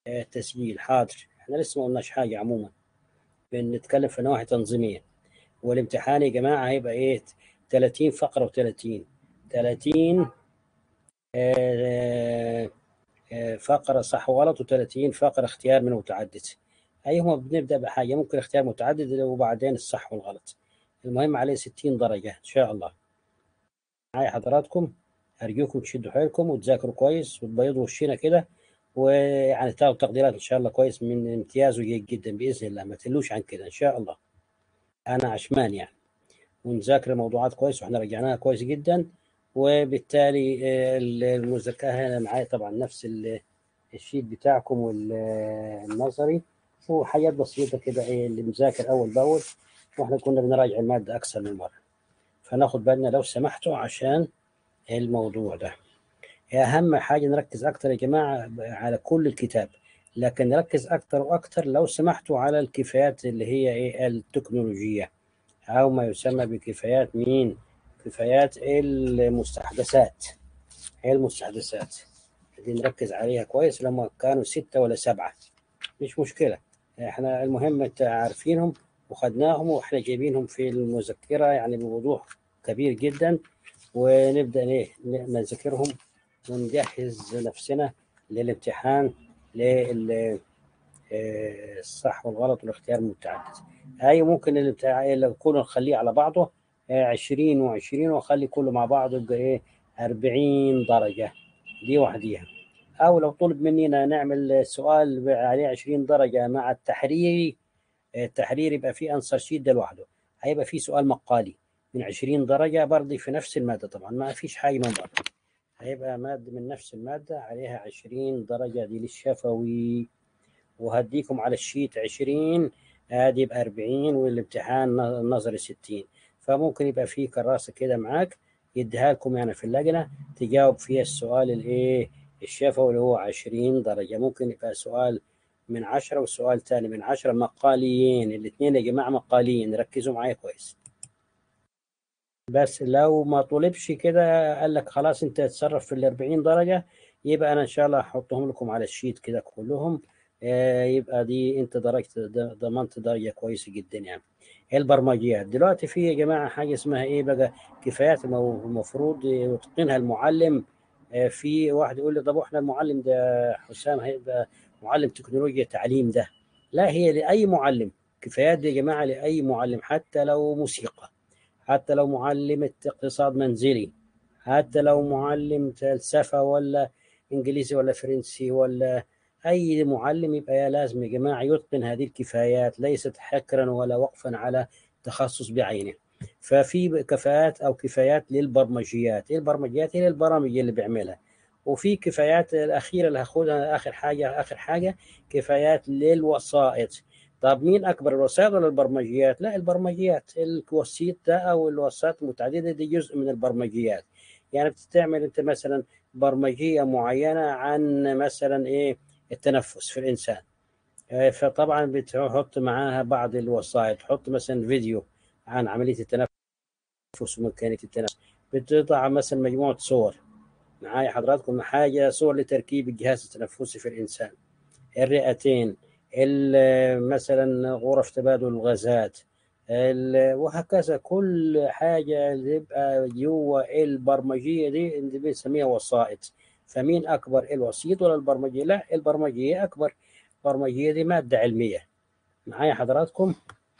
آه، تسجيل حاضر احنا لسه ما قلناش حاجه عموما بنتكلم في نواحي تنظيميه والامتحان يا جماعه هيبقى ايه 30 فقره و30 30 آه، آه، فقره صح وغلط و30 فقره اختيار من متعدد ايهما بنبدا بحاجه ممكن اختيار متعدد وبعدين الصح والغلط المهم عليه 60 درجه ان شاء الله معايا حضراتكم ارجوكم تشدوا حيلكم وتذاكروا كويس وتبيضوا وشنا كده ويعني تاخدوا تقديرات ان شاء الله كويس من امتياز وجيد جدا باذن الله ما تقلوش عن كده ان شاء الله انا عشمان يعني ونذاكر الموضوعات كويس واحنا رجعناها كويس جدا وبالتالي آه، المذاكره هنا معايا طبعا نفس ال- الشيت بتاعكم والنظري وحاجات بسيطه كده ايه اللي مذاكر اول باول واحنا كنا بنراجع الماده اكثر من مره فناخد بالنا لو سمحتوا عشان الموضوع ده أهم حاجة نركز أكتر يا جماعة على كل الكتاب لكن نركز أكتر وأكتر لو سمحتوا على الكفايات اللي هي إيه التكنولوجية أو ما يسمى بكفايات مين؟ كفايات المستحدثات المستحدثات دي نركز عليها كويس لما كانوا ستة ولا سبعة مش مشكلة احنا المهم انت عارفينهم وخدناهم واحنا جايبينهم في المذكرة يعني بوضوح كبير جدا ونبدأ ايه نذاكرهم ونجهز نفسنا للامتحان للصح والغلط والاختيار المتعدد هاي ممكن الامتحان لو كله نخليه على بعضه آه، 20 و20 واخلي كله مع بعضه يبقى ايه 40 درجة دي وحديها او لو طلب مننا نعمل سؤال عليه 20 درجة مع التحريري آه، التحرير يبقى فيه انسر شيت ده لوحده هيبقى فيه سؤال مقالي من 20 درجة برضه في نفس المادة طبعا ما فيش حاجة من بره هيبقى مادة من نفس المادة عليها 20 درجة دي للشفوي وهديكم على الشيت 20 ادي يبقى 40 والامتحان النظري 60 فممكن يبقى في كراسة كده معاك يديها لكم يعني في اللجنة تجاوب فيها السؤال الايه الشفوي اللي هو 20 درجة ممكن يبقى سؤال من 10 وسؤال تاني من 10 مقاليين الاثنين يا جماعة مقاليين ركزوا معايا كويس بس لو ما طلبش كده قال لك خلاص انت تتصرف في ال 40 درجه يبقى انا ان شاء الله هحطهم لكم على الشيت كده كلهم آه، يبقى دي انت درجت د- ضمنت درجه كويسه جدا يعني البرمجيات دلوقتي في يا جماعه حاجه اسمها ايه بقى كفايات المو- المفروض يتقنها المعلم آه، في واحد يقول لي طب احنا المعلم ده حسام هيبقى معلم تكنولوجيا تعليم ده لا هي لاي معلم كفايات دي يا جماعه لاي معلم حتى لو موسيقى حتى لو معلمة اقتصاد منزلي حتى لو معلم فلسفة ولا إنجليزي ولا فرنسي ولا أي معلم يبقى لازم يا جماعة يتقن هذه الكفايات ليست حكرا ولا وقفا على تخصص بعينه ففي كفاءات أو كفايات للبرمجيات البرمجيات هي البرامج اللي بيعملها وفي كفايات الأخيرة اللي هاخدها آخر حاجة آخر حاجة كفايات للوسائط طب مين اكبر الوسائط ولا البرمجيات؟ لا البرمجيات الوسيط ده او الوسائط المتعدده دي جزء من البرمجيات يعني بتعمل انت مثلا برمجيه معينه عن مثلا ايه التنفس في الانسان آه، فطبعا بتحط معاها بعض الوسائط تحط مثلا فيديو عن عمليه التنفس وميكانيكيه التنفس بتضع مثلا مجموعه صور معايا حضراتكم حاجه صور لتركيب الجهاز التنفسي في الانسان الرئتين ال- مثلا غرف تبادل الغازات ال- وهكذا كل حاجة تبقى جوا البرمجية دي اللي بنسميها وسائط فمين أكبر الوسيط ولا البرمجية؟ لا البرمجية أكبر البرمجية دي مادة علمية معايا حضراتكم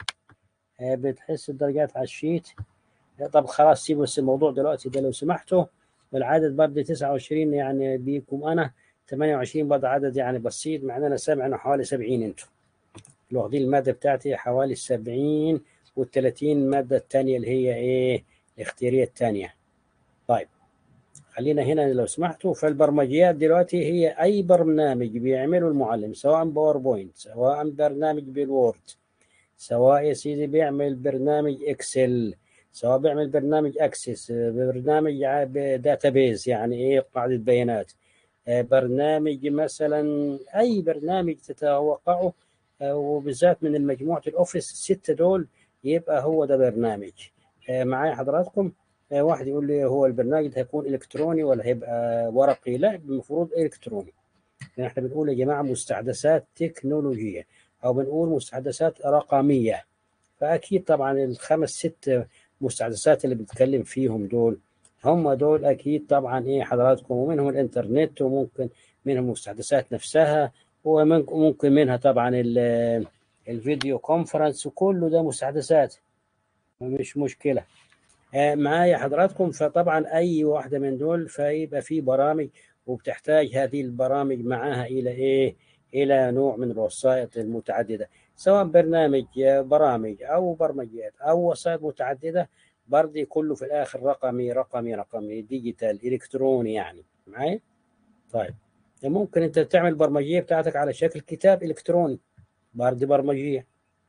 آه، بتحس الدرجات على الشيت آه، طب خلاص سيبوا بس الموضوع دلوقتي ده لو سمحتوا والعدد برضه 29 يعني بيكم أنا 28 برضه عدد يعني بسيط مع ان انا سامع انه حوالي 70 انتم اللي واخدين الماده بتاعتي حوالي 70 وال30 الماده الثانيه اللي هي ايه الاختياريه الثانيه طيب خلينا هنا لو سمحتوا فالبرمجيات دلوقتي هي اي برنامج بيعمله المعلم سواء باوربوينت سواء برنامج بالوورد سواء يا سيدي بيعمل برنامج اكسل سواء بيعمل برنامج اكسس برنامج داتابيز يعني ايه قاعده بيانات آه، برنامج مثلا اي برنامج تتوقعه آه، وبالذات من المجموعه الاوفيس السته دول يبقى هو ده برنامج آه، معايا حضراتكم آه، واحد يقول لي هو البرنامج ده هيكون الكتروني ولا هيبقى ورقي لا المفروض الكتروني لكن احنا بنقول يا جماعه مستحدثات تكنولوجيه او بنقول مستحدثات رقميه فاكيد طبعا الخمس ست مستحدثات اللي بنتكلم فيهم دول هم دول اكيد طبعا ايه حضراتكم ومنهم الانترنت وممكن منهم المستحدثات نفسها وممكن منها طبعا الفيديو كونفرنس وكله ده مستحدثات مش مشكله معايا حضراتكم فطبعا اي واحده من دول فيبقى في برامج وبتحتاج هذه البرامج معها الى ايه الى نوع من الوسائط المتعدده سواء برنامج برامج او برمجيات او وسائط متعدده برضه كله في الاخر رقمي رقمي رقمي ديجيتال الكتروني يعني معايا طيب ممكن انت تعمل برمجيه بتاعتك على شكل كتاب الكتروني برضه برمجيه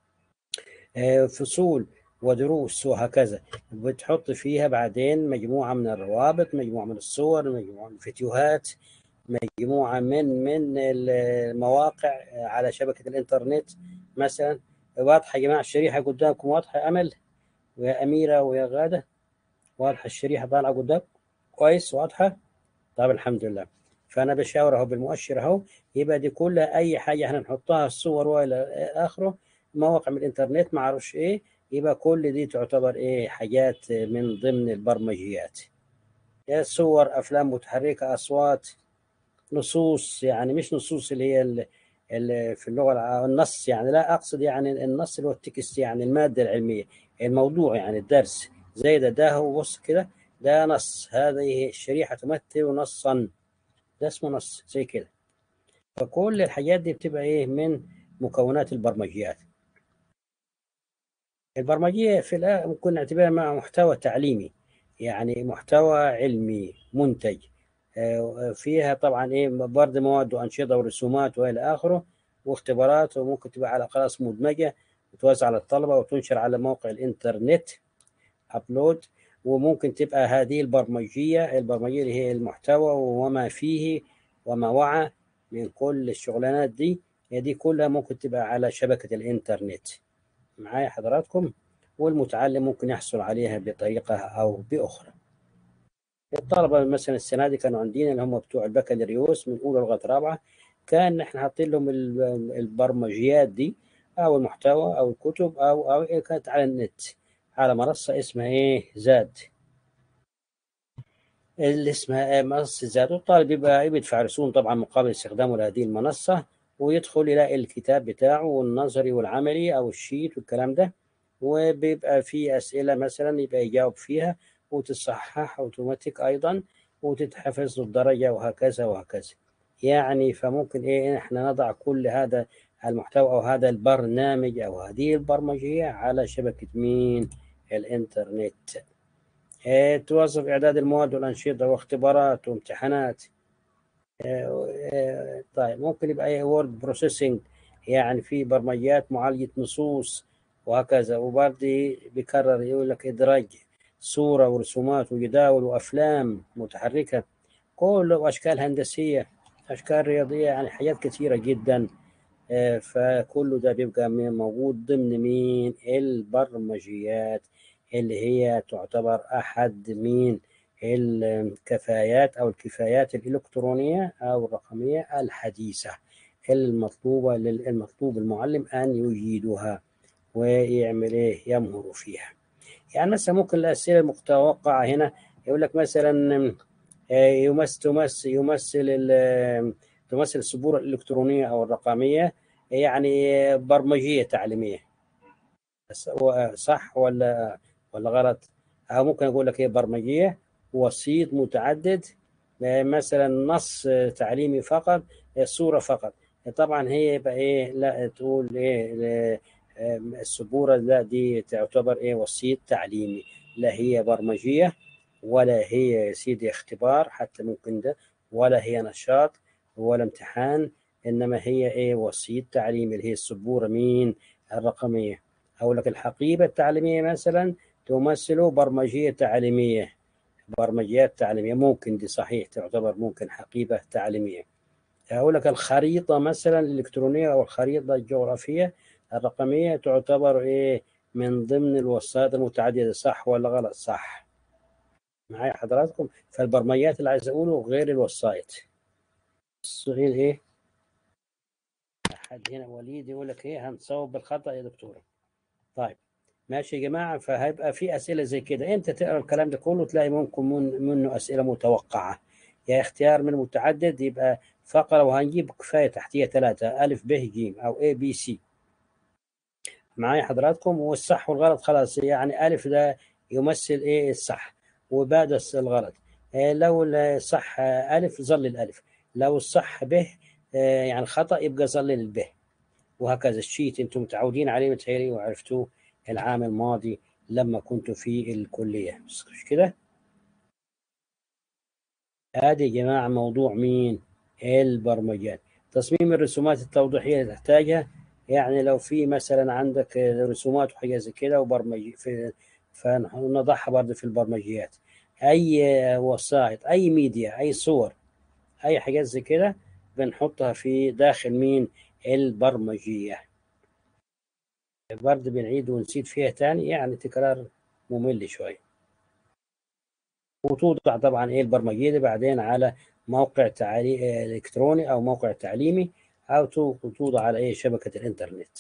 فصول ودروس وهكذا بتحط فيها بعدين مجموعة من الروابط مجموعة من الصور مجموعة من الفيديوهات مجموعة من من المواقع على شبكة الإنترنت مثلا واضحة يا جماعة الشريحة قدامكم واضحة أمل ويا أميرة ويا غادة واضحة الشريحة طالعة قدامكم كويس واضحة طيب الحمد لله فأنا بشاور أهو بالمؤشر أهو يبقى دي كلها أي حاجة احنا نحطها الصور وإلى آخره مواقع من الإنترنت ما أعرفش إيه يبقى كل دي تعتبر ايه حاجات من ضمن البرمجيات صور افلام متحركه اصوات نصوص يعني مش نصوص اللي هي اللي في اللغه النص يعني لا اقصد يعني النص اللي هو التكست يعني الماده العلميه الموضوع يعني الدرس زي ده ده هو بص كده ده نص هذه الشريحه تمثل نصا ده اسمه نص زي كده فكل الحاجات دي بتبقى ايه من مكونات البرمجيات البرمجية في الآخر ممكن نعتبرها مع محتوى تعليمي يعني محتوى علمي منتج فيها طبعا ايه برضه مواد وانشطه ورسومات والى اخره واختبارات وممكن تبقى على قناه مدمجه وتوزع على الطلبه وتنشر على موقع الانترنت ابلود وممكن تبقى هذه البرمجيه البرمجيه اللي هي المحتوى وما فيه وما وعى من كل الشغلانات دي دي كلها ممكن تبقى على شبكه الانترنت معايا حضراتكم والمتعلم ممكن يحصل عليها بطريقة أو بأخرى الطلبة مثلا السنة دي كانوا عندنا اللي هم بتوع البكالوريوس من أولى لغاية رابعة كان احنا حاطين لهم البرمجيات دي أو المحتوى أو الكتب أو أو كانت على النت على منصة اسمها إيه زاد اللي اسمها منصة زاد والطالب يبقى بيدفع رسوم طبعا مقابل استخدامه لهذه المنصة ويدخل يلاقي الكتاب بتاعه والنظري والعملي او الشيت والكلام ده وبيبقى في اسئله مثلا يبقى يجاوب فيها وتصحح اوتوماتيك ايضا وتتحفظ له الدرجه وهكذا وهكذا يعني فممكن ايه احنا نضع كل هذا المحتوى او هذا البرنامج او هذه البرمجيه على شبكه مين الانترنت إيه توظف اعداد المواد والانشطه واختبارات وامتحانات طيب ممكن يبقى ايه وورد بروسيسنج يعني في برمجيات معالجة نصوص وهكذا وبرضه بيكرر يقول لك إدراج صورة ورسومات وجداول وأفلام متحركة كل أشكال هندسية أشكال رياضية يعني حاجات كثيرة جدا فكله ده بيبقى موجود ضمن مين البرمجيات اللي هي تعتبر أحد من الكفايات أو الكفايات الإلكترونية أو الرقمية الحديثة المطلوبة للمطلوب المعلم أن يجيدها ويعمل إيه يمهر فيها يعني مثلا ممكن الأسئلة المتوقعة هنا يقول لك مثلا يمثل تمثل يمثل تمثل السبورة الإلكترونية أو الرقمية يعني برمجية تعليمية صح ولا ولا غلط أو ممكن أقول لك هي برمجية وسيط متعدد مثلا نص تعليمي فقط صورة فقط طبعا هي يبقى ايه لا تقول ايه السبورة لا دي تعتبر ايه وسيط تعليمي لا هي برمجية ولا هي يا سيدي اختبار حتى ممكن ده ولا هي نشاط ولا امتحان انما هي ايه وسيط تعليمي اللي هي السبورة مين الرقمية اقول لك الحقيبة التعليمية مثلا تمثل برمجية تعليمية برمجيات تعليمية ممكن دي صحيح تعتبر ممكن حقيبة تعليمية أقول لك الخريطة مثلا الإلكترونية أو الخريطة الجغرافية الرقمية تعتبر إيه من ضمن الوسائط المتعددة صح ولا غلط صح معايا حضراتكم فالبرمجيات اللي عايز أقوله غير الوسائط غير إيه حد هنا وليد يقول لك ايه هنصوب بالخطا يا دكتوره طيب ماشي يا جماعه فهيبقى في اسئله زي كده انت تقرا الكلام ده كله تلاقي ممكن من منه اسئله متوقعه يا اختيار من متعدد يبقى فقره وهنجيب كفايه تحتيه ثلاثه الف ب ج او اي بي سي معايا حضراتكم والصح والغلط خلاص يعني الف ده يمثل ايه الصح وبعد الغلط آه، لو الصح الف ظل الالف لو الصح به آه، يعني خطا يبقى ظل البه وهكذا الشيت انتم متعودين عليه متهيألي وعرفتوه العام الماضي لما كنتوا في الكليه مش كده؟ هذه يا جماعه موضوع مين؟ البرمجيات تصميم الرسومات التوضيحيه اللي تحتاجها يعني لو في مثلا عندك رسومات وحاجات زي كده وبرمج في فنضعها برضه في البرمجيات اي وسائط اي ميديا اي صور اي حاجات زي كده بنحطها في داخل مين البرمجيه برضه بنعيد ونسيت فيها تاني يعني تكرار ممل شويه وتوضع طبعا ايه البرمجيه دي بعدين على موقع تعليم الكتروني او موقع تعليمي او توضع على ايه شبكه الانترنت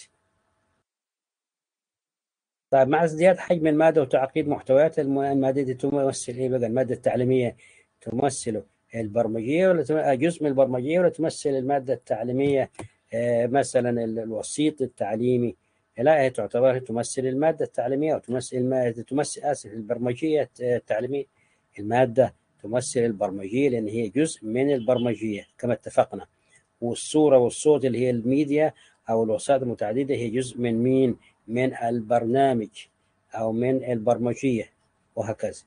طيب مع ازدياد حجم الماده وتعقيد محتويات الماده دي تمثل ايه بقى الماده التعليميه تمثل البرمجيه ولا جزء من البرمجيه ولا تمثل الماده التعليميه آه مثلا الوسيط التعليمي لا هي تعتبر تمثل الماده التعليميه وتمثل المادة تمثل اسف البرمجيه التعليميه الماده تمثل البرمجيه لان هي جزء من البرمجيه كما اتفقنا والصوره والصوت اللي هي الميديا او الوسائط المتعدده هي جزء من مين؟ من البرنامج او من البرمجيه وهكذا.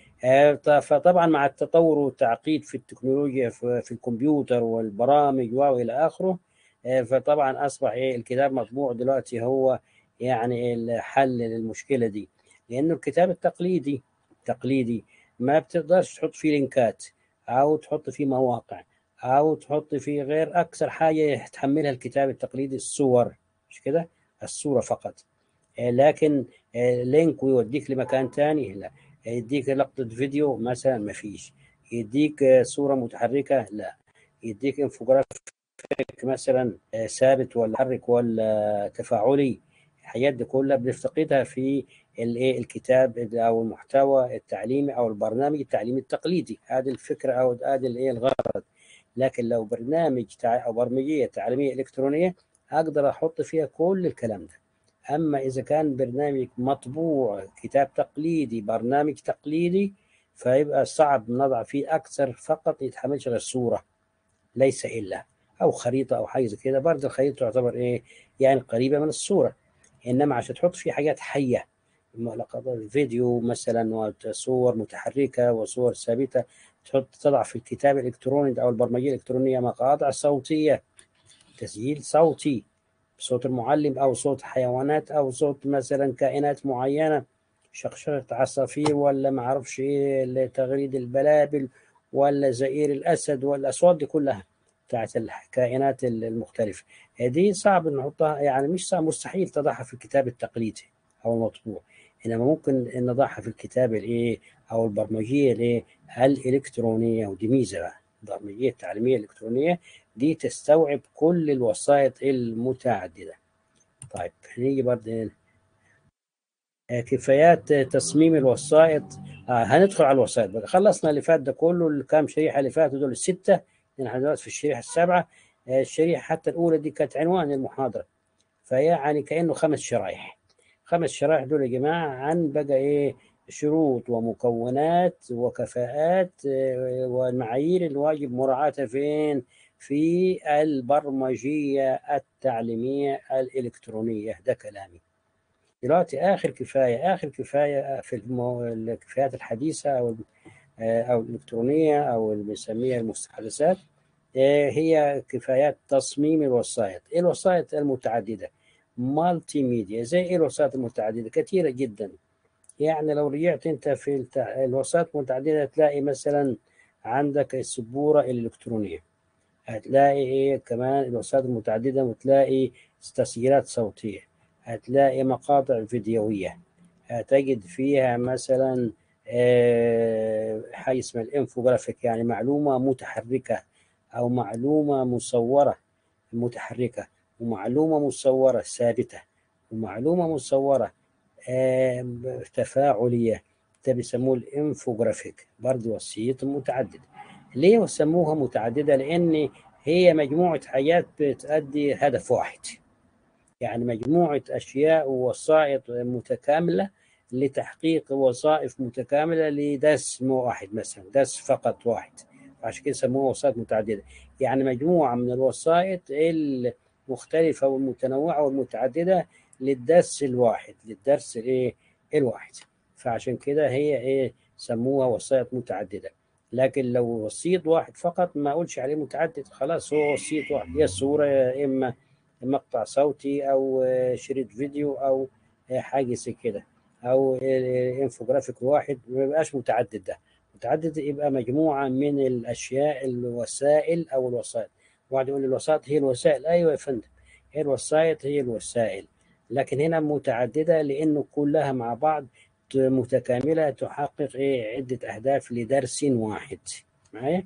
فطبعا مع التطور والتعقيد في التكنولوجيا في الكمبيوتر والبرامج والى اخره فطبعا اصبح ايه الكتاب مطبوع دلوقتي هو يعني الحل للمشكله دي لانه الكتاب التقليدي تقليدي ما بتقدرش تحط فيه لينكات او تحط فيه مواقع او تحط فيه غير اكثر حاجه يتحملها الكتاب التقليدي الصور مش كده الصوره فقط لكن لينك ويوديك لمكان ثاني لا يديك لقطه فيديو مثلا ما فيش يديك صوره متحركه لا يديك انفوجرافيك مثلا ثابت ولا حرك ولا تفاعلي الحاجات دي كلها بنفتقدها في الايه الكتاب او المحتوى التعليمي او البرنامج التعليمي التقليدي هذه الفكره او هذا الايه الغرض لكن لو برنامج تع... او برمجيه تعليميه الكترونيه اقدر احط فيها كل الكلام ده اما اذا كان برنامج مطبوع كتاب تقليدي برنامج تقليدي فيبقى صعب نضع فيه اكثر فقط يتحملش غير صوره ليس الا او خريطه او حاجه زي كده برضه الخريطه تعتبر ايه يعني قريبه من الصوره انما عشان تحط فيه حاجات حيه لقطات فيديو مثلا وصور متحركه وصور ثابته تحط تضع في الكتاب الالكتروني او البرمجيه الالكترونيه مقاطع صوتيه تسجيل صوتي صوت المعلم او صوت حيوانات او صوت مثلا كائنات معينه شخشره عصافير ولا ما اعرفش ايه تغريد البلابل ولا زئير الاسد والاصوات دي كلها بتاعت الكائنات المختلفه دي صعب نحطها يعني مش صعب مستحيل تضعها في الكتاب التقليدي او المطبوع انما ممكن نضعها في الكتاب الايه او البرمجيه الايه الالكترونيه ودي ميزه بقى البرمجيه التعليميه الالكترونيه دي تستوعب كل الوسائط المتعدده طيب نيجي برضه كفايات تصميم الوسائط آه هندخل على الوسائط بقى خلصنا اللي فات ده كله الكام شريحه اللي فاتوا دول السته نحن دلوقتي في الشريحه السابعه الشريحه حتى الاولى دي كانت عنوان المحاضره فيعني كانه خمس شرايح خمس شرائح دول يا جماعة عن بقى إيه شروط ومكونات وكفاءات والمعايير اللي واجب مراعاتها فين في البرمجية التعليمية الإلكترونية ده كلامي دلوقتي آخر كفاية آخر كفاية في المو... الكفايات الحديثة أو أو الإلكترونية أو اللي بنسميها المستحدثات هي كفايات تصميم الوسائط الوسائط المتعددة مالتي ميديا زي الوسائط المتعددة كثيرة جدا يعني لو رجعت انت في التع... الوسائط المتعددة تلاقي مثلا عندك السبورة الإلكترونية هتلاقي ايه كمان الوسائط المتعددة وتلاقي تسجيلات صوتية هتلاقي مقاطع فيديوية هتجد فيها مثلا حاجة اسمها الانفوجرافيك يعني معلومة متحركة أو معلومة مصورة متحركة ومعلومة مصورة ثابتة ومعلومة مصورة آه، تفاعلية ده بيسموه الانفوجرافيك برضه وسيط متعدد ليه سموها متعددة لأن هي مجموعة حاجات بتؤدي هدف واحد يعني مجموعة أشياء ووسائط متكاملة لتحقيق وظائف متكاملة لدرس واحد مثلا درس فقط واحد عشان كده سموها وسائط متعددة يعني مجموعة من الوسائط المختلفة والمتنوعة والمتعددة للدرس الواحد للدرس الايه الواحد فعشان كده هي ايه سموها وسائط متعددة لكن لو وسيط واحد فقط ما اقولش عليه متعدد خلاص هو وسيط واحد يا صورة يا اما مقطع صوتي او شريط فيديو او حاجة زي كده او انفوجرافيك واحد ما يبقاش متعدد ده متعدد يبقى مجموعة من الاشياء الوسائل او الوسائط واحد يقول الوسائط هي الوسائل ايوه يا فندم هي الوسائط هي الوسائل لكن هنا متعددة لانه كلها مع بعض متكاملة تحقق إيه عدة أهداف لدرس واحد معايا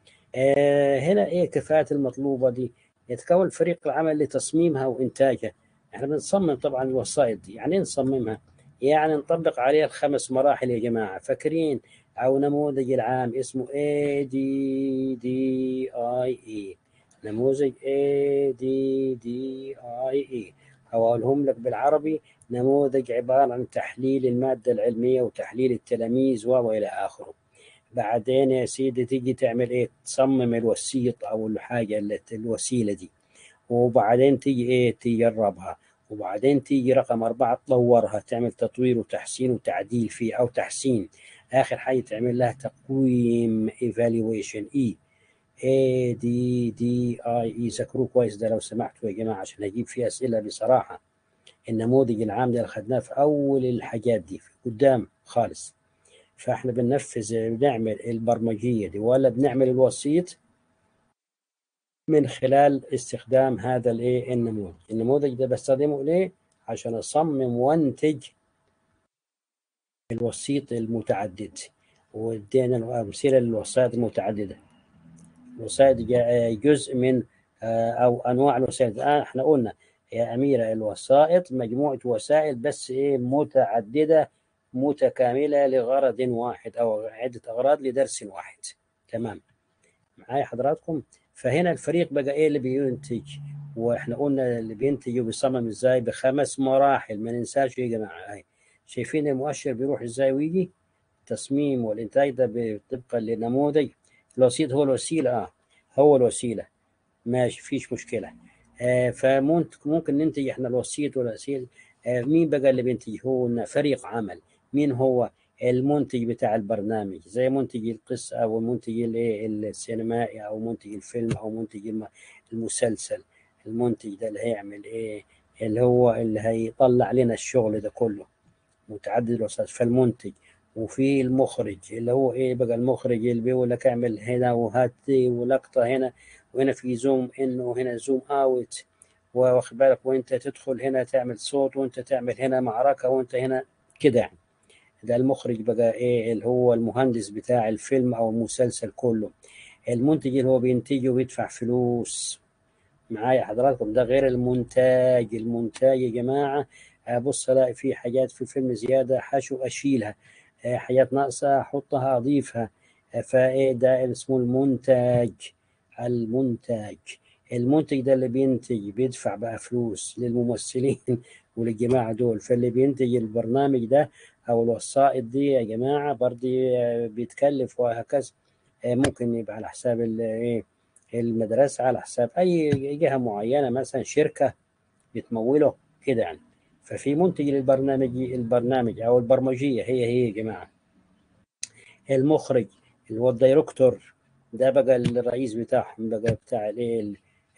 آه هنا إيه الكفاءات المطلوبة دي يتكون فريق العمل لتصميمها وإنتاجها إحنا بنصمم طبعا الوسائط دي يعني نصممها يعني نطبق عليها الخمس مراحل يا جماعة فاكرين أو نموذج العام اسمه A D D I E نموذج A D D I E أو أقولهم لك بالعربي نموذج عبارة عن تحليل المادة العلمية وتحليل التلاميذ وإلى آخره بعدين يا سيدي تيجي تعمل إيه تصمم الوسيط أو الحاجة الوسيلة دي وبعدين تيجي إيه تجربها وبعدين تيجي رقم أربعة تطورها تعمل تطوير وتحسين وتعديل فيه أو تحسين آخر حاجة تعمل لها تقويم evaluation E A D D I E ذكروه كويس ده لو سمحتوا يا جماعة عشان أجيب فيه أسئلة بصراحة النموذج العام ده اللي خدناه في اول الحاجات دي قدام خالص فاحنا بننفذ بنعمل البرمجيه دي ولا بنعمل الوسيط من خلال استخدام هذا الايه النموذج النموذج ده بستخدمه ليه عشان اصمم وانتج الوسيط المتعدد وادينا الامثله للوسائط المتعدده الوسائط جزء من او انواع الوسائط الان احنا قلنا يا أميرة الوسائط مجموعة وسائل بس إيه متعددة متكاملة لغرض واحد أو عدة أغراض لدرس واحد تمام معايا حضراتكم فهنا الفريق بقى إيه اللي بينتج وإحنا قلنا اللي بينتج وبيصمم إزاي بخمس مراحل ما ننساش يا جماعة هاي شايفين المؤشر بيروح إزاي ويجي التصميم والإنتاج ده طبقا لنموذج الوسيط هو الوسيلة آه هو الوسيلة ماشي فيش مشكلة آه فممكن ممكن ننتج احنا الوسيط والاسيل آه مين بقى اللي بينتج هو فريق عمل مين هو المنتج بتاع البرنامج زي منتج القصة أو المنتج السينمائي أو منتج الفيلم أو منتج المسلسل المنتج ده اللي هيعمل إيه اللي هو اللي هيطلع لنا الشغل ده كله متعدد الوسائط فالمنتج وفي المخرج اللي هو ايه بقى المخرج اللي بيقول لك اعمل هنا وهات ولقطه هنا وهنا في زوم ان وهنا زوم اوت واخد بالك وانت تدخل هنا تعمل صوت وانت تعمل هنا معركه وانت هنا كده يعني ده المخرج بقى ايه اللي هو المهندس بتاع الفيلم او المسلسل كله المنتج اللي هو بينتجه ويدفع فلوس معايا حضراتكم ده غير المونتاج المونتاج يا جماعه ابص الاقي في حاجات في الفيلم زياده حشو اشيلها حاجات ناقصه احطها اضيفها فايه ده اسمه المونتاج المنتج المنتج ده اللي بينتج بيدفع بقى فلوس للممثلين وللجماعة دول فاللي بينتج البرنامج ده أو الوسائط دي يا جماعة برضه بيتكلف وهكذا ممكن يبقى على حساب المدرسة على حساب أي جهة معينة مثلا شركة بتموله كده يعني ففي منتج للبرنامج البرنامج أو البرمجية هي هي يا جماعة المخرج اللي هو الدايركتور ده بقى الرئيس بتاعهم بقى بتاع الايه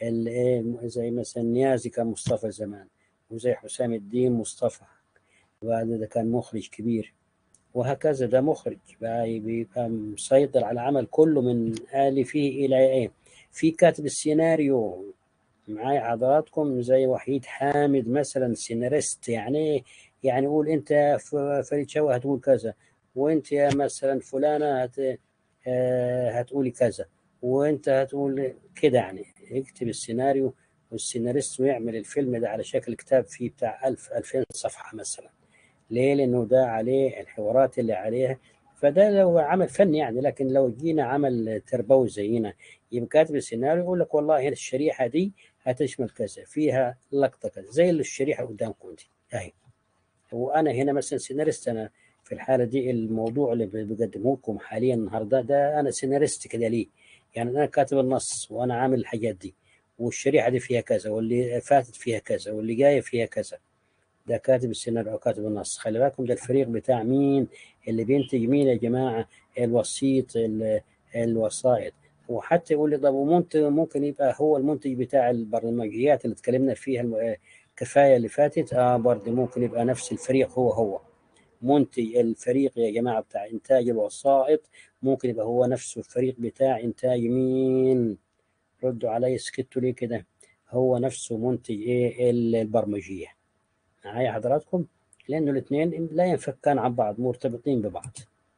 زي مثلا نيازي كان مصطفى زمان وزي حسام الدين مصطفى وهذا ده كان مخرج كبير وهكذا ده مخرج بقى بيبقى مسيطر على العمل كله من آلفه إلى إيه في كاتب السيناريو معايا حضراتكم زي وحيد حامد مثلا سيناريست يعني يعني قول انت فريد شوقي هتقول كذا وانت يا مثلا فلانه هت هتقولي كذا وانت هتقول كده يعني اكتب السيناريو والسيناريست ويعمل الفيلم ده على شكل كتاب فيه بتاع 1000 2000 صفحه مثلا ليه؟ لانه ده عليه الحوارات اللي عليها فده لو عمل فني يعني لكن لو جينا عمل تربوي زينا يبقى كاتب السيناريو يقول لك والله هنا الشريحه دي هتشمل كذا فيها لقطه كذا زي الشريحه قدامكم دي اهي وانا هنا مثلا سيناريست انا في الحاله دي الموضوع اللي بقدمه لكم حاليا النهارده ده انا سيناريست كده ليه؟ يعني انا كاتب النص وانا عامل الحاجات دي والشريحه دي فيها كذا واللي فاتت فيها كذا واللي جايه فيها كذا ده كاتب السيناريو او كاتب النص خلي بالكم ده الفريق بتاع مين اللي بينتج مين يا جماعه الوسيط الوسائط وحتى يقول لي طب ومنتج ممكن يبقى هو المنتج بتاع البرمجيات اللي اتكلمنا فيها كفايه اللي فاتت اه برضه ممكن يبقى نفس الفريق هو هو منتج الفريق يا جماعه بتاع انتاج الوسائط ممكن يبقى هو نفسه الفريق بتاع انتاج مين ردوا علي سكتوا ليه كده هو نفسه منتج ايه البرمجيه معايا حضراتكم لانه الاثنين لا ينفكان عن بعض مرتبطين ببعض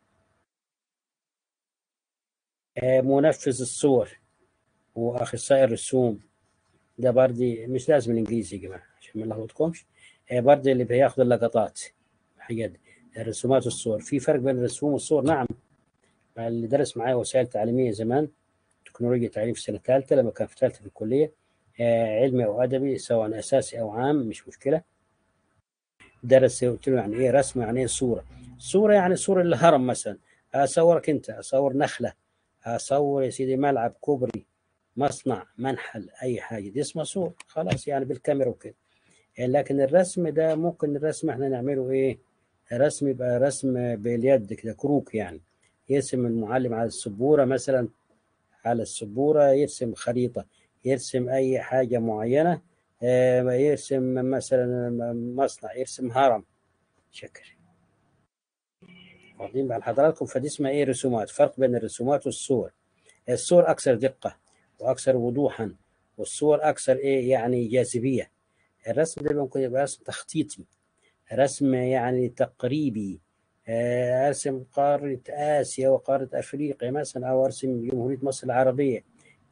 آه منفذ الصور واخصائي الرسوم ده بردي مش لازم الانجليزي يا جماعه عشان ما نلخبطكمش آه بردي اللي بياخد اللقطات حاجات الرسومات والصور في فرق بين الرسوم والصور نعم اللي درس معايا وسائل تعليميه زمان تكنولوجيا تعليم في سنه ثالثه لما كان في ثالثه في الكليه آه علمي او ادبي سواء اساسي او عام مش مشكله درس قلت له يعني ايه رسم يعني ايه صوره صوره يعني صوره الهرم مثلا اصورك انت اصور نخله اصور يا سيدي ملعب كوبري مصنع منحل اي حاجه دي اسمها صور خلاص يعني بالكاميرا وكده لكن الرسم ده ممكن الرسم احنا نعمله ايه رسم يبقى رسم باليد كده كروك يعني يرسم المعلم على السبوره مثلا على السبوره يرسم خريطه يرسم اي حاجه معينه يرسم مثلا مصنع يرسم هرم شكر واخدين بال حضراتكم فدي اسمها ايه رسومات فرق بين الرسومات والصور الصور اكثر دقه واكثر وضوحا والصور اكثر ايه يعني جاذبيه الرسم ده ممكن يبقى رسم تخطيطي رسم يعني تقريبي ارسم قاره اسيا وقاره افريقيا مثلا او ارسم جمهوريه مصر العربيه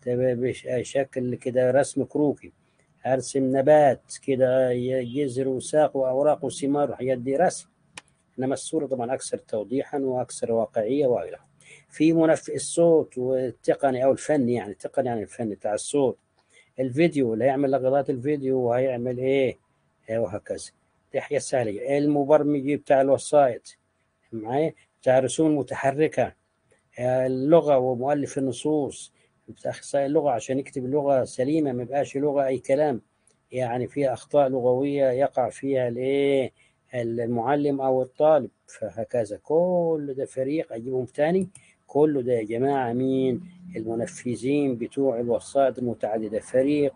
بشكل كده رسم كروكي ارسم نبات كده جذر وساق واوراق وثمار وحاجات دي رسم انما الصوره طبعا اكثر توضيحا واكثر واقعيه والى في منفذ الصوت والتقني او الفني يعني التقني يعني الفن بتاع الصوت الفيديو اللي هيعمل لقطات الفيديو وهيعمل ايه وهكذا دي حاجه سهله المبرمجي بتاع الوسائط معايا بتاع الرسوم المتحركه اللغه ومؤلف النصوص بتاع اخصائي اللغه عشان يكتب لغه سليمه ما يبقاش لغه اي كلام يعني فيها اخطاء لغويه يقع فيها الايه المعلم او الطالب فهكذا كل ده فريق اجيبهم تاني كله ده يا جماعه مين المنفذين بتوع الوسائط المتعدده فريق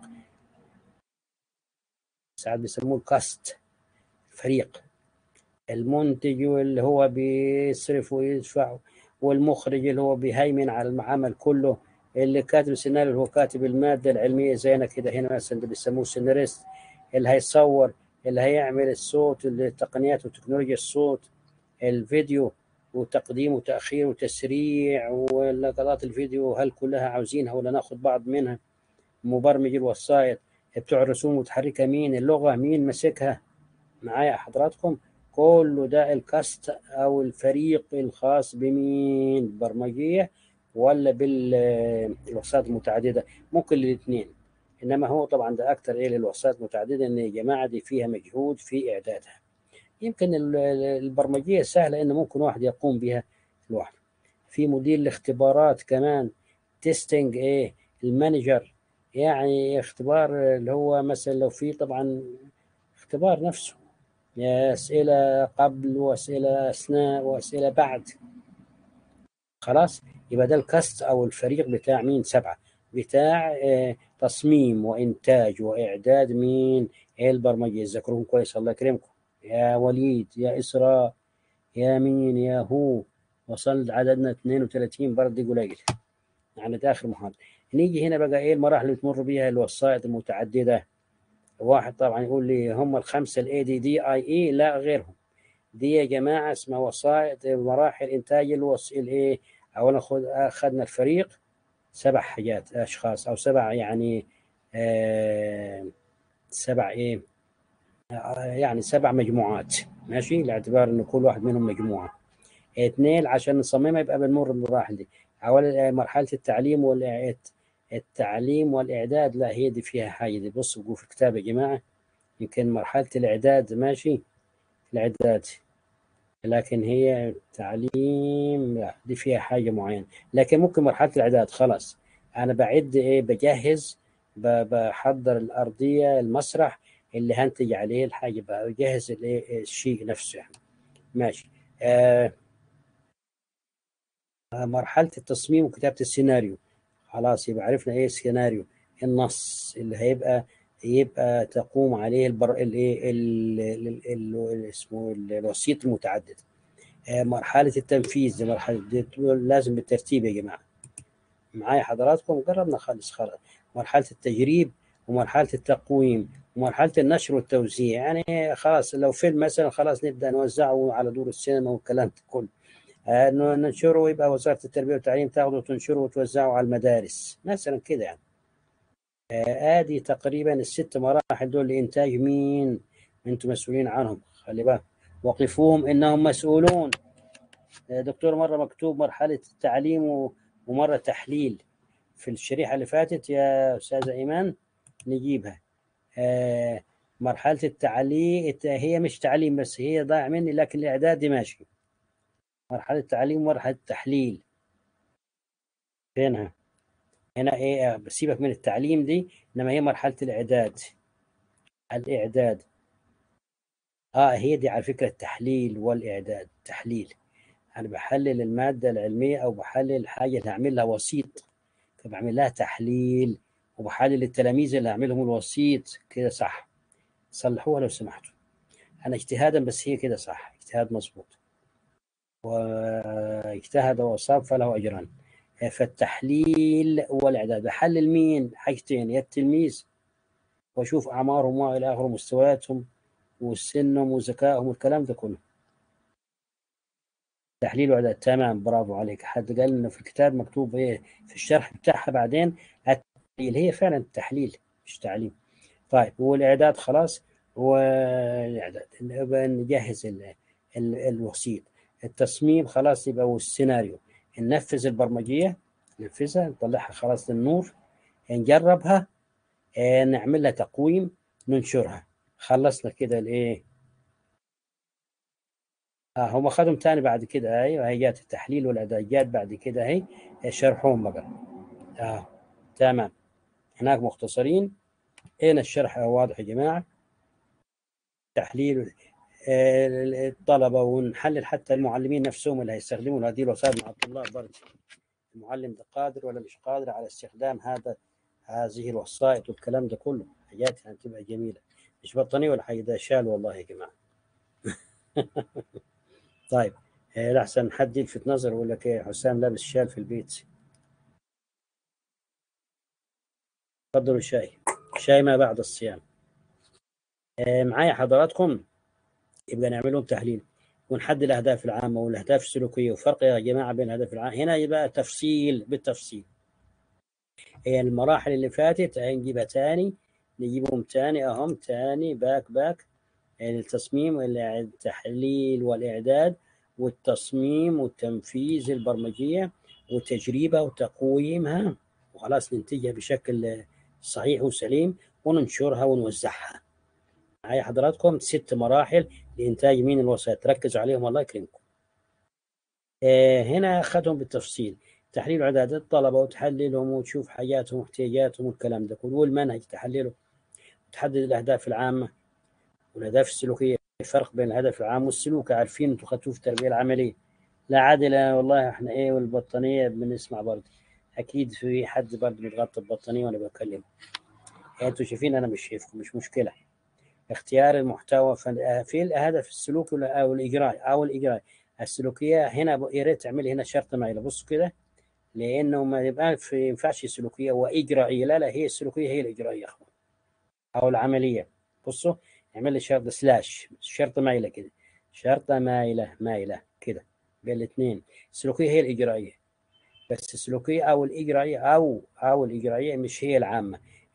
ساعات بيسموه الكاست فريق المنتج اللي هو بيصرف ويدفع والمخرج اللي هو بيهيمن على العمل كله اللي كاتب السيناريو اللي هو كاتب الماده العلميه زينا كده هنا مثلا اللي بيسموه سيناريست اللي هيصور اللي هيعمل الصوت التقنيات وتكنولوجيا الصوت الفيديو وتقديم وتاخير وتسريع ولقطات الفيديو هل كلها عاوزينها ولا ناخذ بعض منها مبرمج الوسائط بتوع الرسوم المتحركه مين اللغه مين مسكها معايا حضراتكم كله ده الكاست او الفريق الخاص بمين برمجيه ولا بالوسائط المتعدده ممكن الاثنين انما هو طبعا ده اكثر ايه للوسائط المتعدده ان يا جماعه دي فيها مجهود في اعدادها يمكن البرمجيه سهله ان ممكن واحد يقوم بها لوحده في مدير الاختبارات كمان تيستنج ايه المانجر يعني اختبار اللي هو مثلا لو في طبعا اختبار نفسه اسئله قبل واسئله اثناء واسئله بعد خلاص يبقى ده الكاست او الفريق بتاع مين سبعه بتاع اه تصميم وانتاج واعداد مين البرمجه يذكرون كويس الله يكرمكم يا وليد يا اسراء يا مين يا هو وصل عددنا 32 برضه قليل يعني ده اخر محاضره نيجي هنا بقى ايه المراحل اللي تمر بيها الوسائط المتعدده واحد طبعا يقول لي هم الخمسه الاي دي دي اي اي لا غيرهم دي يا جماعه اسمها وسائط مراحل انتاج الوس الايه اولا اخذنا الفريق سبع حاجات اشخاص او سبع يعني آه سبع ايه آه يعني سبع مجموعات ماشي لاعتبار ان كل واحد منهم مجموعه اثنين عشان نصممها يبقى بنمر بالمراحل دي اول مرحله التعليم والاعداد التعليم والاعداد لا هي دي فيها حاجه دي بصوا في الكتاب يا جماعه يمكن مرحله الاعداد ماشي الاعداد لكن هي تعليم لا دي فيها حاجه معينه لكن ممكن مرحله الاعداد خلاص انا بعد ايه بجهز بحضر الارضيه المسرح اللي هنتج عليه الحاجه بجهز الايه الشيء نفسه يعني. ماشي آه مرحله التصميم وكتابه السيناريو خلاص يبقى عرفنا ايه السيناريو النص اللي هيبقى يبقى تقوم عليه البر الايه اسمه الوسيط المتعدد مرحله التنفيذ دي مرحله دي لازم بالترتيب يا جماعه معايا حضراتكم قربنا خالص خلاص مرحله التجريب ومرحله التقويم ومرحله النشر والتوزيع يعني خلاص لو فيلم مثلا خلاص نبدا نوزعه على دور السينما والكلام ده كله ننشره ويبقى وزاره التربيه والتعليم تاخده وتنشره وتوزعه على المدارس مثلا كده يعني ادي تقريبا الست مراحل دول لانتاج مين انتم مسؤولين عنهم خلي بالك وقفوهم انهم مسؤولون دكتور مره مكتوب مرحله التعليم ومره تحليل في الشريحه اللي فاتت يا استاذه ايمان نجيبها مرحله التعليم هي مش تعليم بس هي ضايع مني لكن الاعداد دي ماشي مرحله التعليم ومرحله التحليل فينها هنا ايه بسيبك من التعليم دي انما هي مرحله الاعداد الاعداد اه هي دي على فكره التحليل والاعداد تحليل انا بحلل الماده العلميه او بحلل حاجه اللي هعمل لها وسيط فبعمل لها تحليل وبحلل التلاميذ اللي هعملهم الوسيط كده صح صلحوها لو سمحتوا انا اجتهادا بس هي كده صح اجتهاد مظبوط واجتهد واصاب فله اجران فالتحليل والاعداد بحلل مين حاجتين يا التلميذ واشوف اعمارهم والى اخره مستوياتهم وسنهم وذكائهم والكلام ده كله تحليل واعداد تمام برافو عليك حد قال انه في الكتاب مكتوب ايه في الشرح بتاعها بعدين التحليل هي فعلا التحليل مش تعليم طيب والاعداد خلاص والاعداد نجهز ال ال الوسيط التصميم خلاص يبقى والسيناريو ننفذ البرمجيه ننفذها نطلعها خلاص للنور نجربها نعمل لها تقويم ننشرها خلصنا كده الايه اه هم اخذهم تاني بعد كده ايوه هي جات التحليل والاداء جات بعد كده اهي شرحهم بقى اه تمام هناك مختصرين هنا الشرح واضح يا جماعه تحليل الطلبه ونحلل حتى المعلمين نفسهم اللي هيستخدمون هذه الوسائل مع الطلاب برضه المعلم ده قادر ولا مش قادر على استخدام هذا هذه الوسائط والكلام ده كله حاجات يعني تبقى جميله مش بطانيه ولا حاجه ده شال والله يا جماعه طيب احسن حد يلفت نظر يقول لك ايه حسام لابس شال في البيت تفضلوا شاي شاي ما بعد الصيام معايا حضراتكم يبقى نعمل لهم تحليل ونحدد الاهداف العامه والاهداف السلوكيه وفرق يا جماعه بين الاهداف العامه هنا يبقى تفصيل بالتفصيل هي المراحل اللي فاتت نجيبها تاني نجيبهم تاني اهم تاني باك باك التصميم التحليل والاعداد والتصميم والتنفيذ البرمجيه وتجريبها وتقويمها وخلاص ننتجها بشكل صحيح وسليم وننشرها ونوزعها معايا حضراتكم ست مراحل لإنتاج مين الوسائط ركزوا عليهم الله يكرمكم آه هنا أخذهم بالتفصيل تحليل عدد الطلبة وتحللهم وتشوف حاجاتهم واحتياجاتهم والكلام ده كله والمنهج تحلله وتحدد الأهداف العامة والأهداف السلوكية الفرق بين الهدف العام والسلوك عارفين انتوا خدتوه في التربية العملية لا عادل والله احنا ايه والبطانية بنسمع برضه أكيد في حد برضه متغطى البطانية وأنا بكلمه يعني انتوا شايفين أنا مش شايفكم مش مشكلة اختيار المحتوى في الهدف السلوكي او الاجرائي او الاجرائي السلوكيه هنا يا ريت تعملي هنا شرط معينه بصوا كده لانه ما يبقى في ينفعش سلوكيه واجرائيه لا لا هي السلوكيه هي الاجرائيه يا اخوان او العمليه بصوا اعمل لي شرط سلاش شرط مايله كده شرطه مايله مايله كده بين الاثنين السلوكيه هي الاجرائيه بس السلوكيه او الاجرائيه او او الاجرائيه مش هي العامه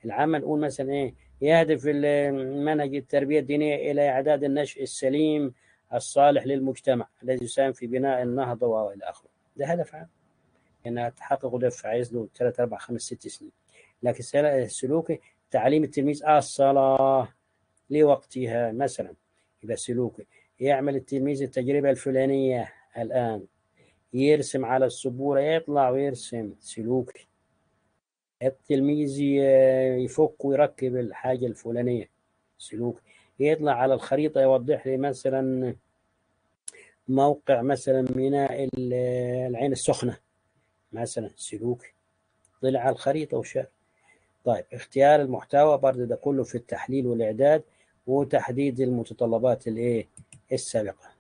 العامة نقول مثلا إيه يهدف المنهج التربية الدينية إلى إعداد النشء السليم الصالح للمجتمع الذي يساهم في بناء النهضة وإلى آخره ده هدف عام انها تحقق دفع عايز له ثلاث اربع خمس ست سنين لكن السلوكي تعليم التلميذ الصلاه لوقتها مثلا يبقى سلوكي يعمل التلميذ التجربه الفلانيه الان يرسم على السبوره يطلع ويرسم سلوكي التلميذ يفك ويركب الحاجه الفلانيه سلوكي يطلع على الخريطه يوضح لي مثلا موقع مثلا ميناء العين السخنه مثلا سلوكي طلع على الخريطة وشاف طيب اختيار المحتوى برضه ده كله في التحليل والإعداد وتحديد المتطلبات الايه السابقة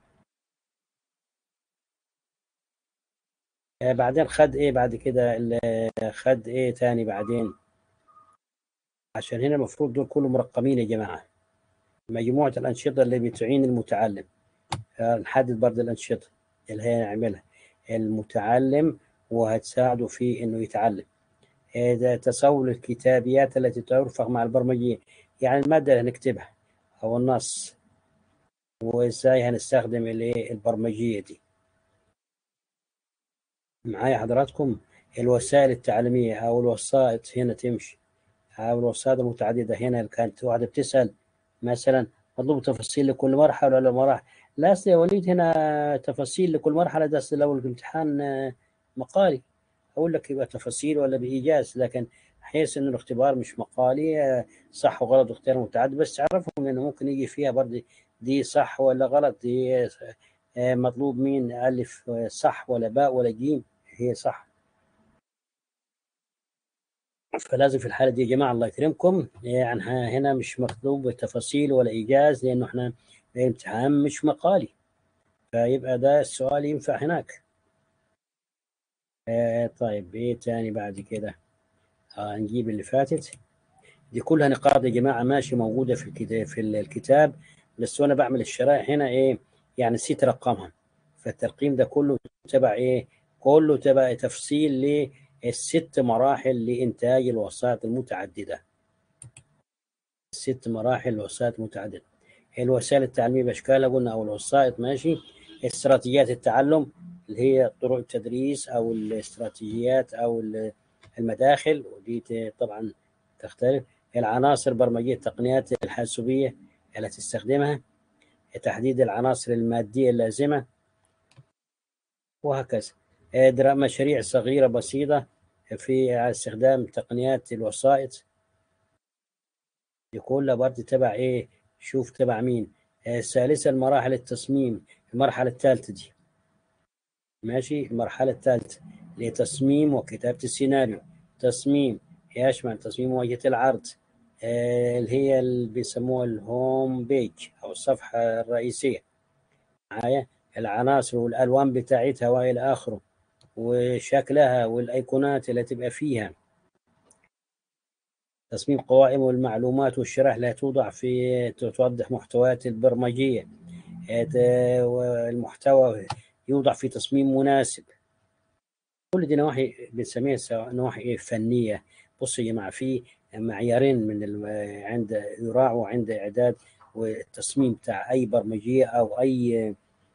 آه بعدين خد ايه بعد كده خد ايه تاني بعدين عشان هنا المفروض دول كلهم مرقمين يا جماعة مجموعة الأنشطة اللي بتعين المتعلم آه نحدد برضه الأنشطة اللي هي نعملها المتعلم وهتساعده في انه يتعلم إذا تصور الكتابيات التي ترفق مع البرمجيين يعني المادة اللي هنكتبها أو النص وإزاي هنستخدم البرمجية دي معايا حضراتكم الوسائل التعليمية أو الوسائط هنا تمشي أو الوسائط المتعددة هنا كانت واحدة بتسأل مثلا مطلوب تفاصيل لكل مرحلة ولا مراحل لا يا وليد هنا تفاصيل لكل مرحلة ده لو الامتحان مقالي اقول لك يبقى تفاصيل ولا بايجاز لكن حيث ان الاختبار مش مقالي صح وغلط واختيار متعدد بس تعرفهم انه ممكن يجي فيها برضه دي صح ولا غلط دي مطلوب مين الف صح ولا باء ولا جيم هي صح فلازم في الحاله دي يا جماعه الله يكرمكم يعني هنا مش مطلوب تفاصيل ولا ايجاز لانه احنا الامتحان مش مقالي فيبقى ده السؤال ينفع هناك آه طيب ايه تاني بعد كده آه نجيب اللي فاتت دي كلها نقاط يا جماعه ماشي موجوده في الكتاب في الكتاب بس وانا بعمل الشرائح هنا ايه يعني نسيت رقمها فالترقيم ده كله تبع ايه كله تبع تفصيل للست مراحل لانتاج الوسائط المتعدده ست مراحل وسائط متعدده الوسائل التعليميه باشكالها قلنا او الوسائط ماشي استراتيجيات التعلم اللي هي طرق التدريس او الاستراتيجيات او المداخل ودي طبعا تختلف العناصر برمجيه التقنيات الحاسوبيه التي تستخدمها تحديد العناصر الماديه اللازمه وهكذا مشاريع صغيره بسيطه في استخدام تقنيات الوسائط دي كلها برضه تبع ايه شوف تبع مين ثالثا مراحل التصميم المرحله الثالثه دي ماشي المرحلة الثالثة اللي هي تصميم وكتابة السيناريو تصميم يشمل تصميم واجهة العرض آه اللي هي اللي بيسموها الهوم بيج أو الصفحة الرئيسية معايا العناصر والألوان بتاعتها وإلى آخره وشكلها والأيقونات اللي تبقى فيها تصميم قوائم والمعلومات والشرح اللي توضع في توضح محتويات البرمجية المحتوى يوضع في تصميم مناسب كل دي نواحي بنسميها نواحي فنيه بصوا يا جماعه في معيارين من عند يراعوا عند اعداد والتصميم بتاع اي برمجيه او اي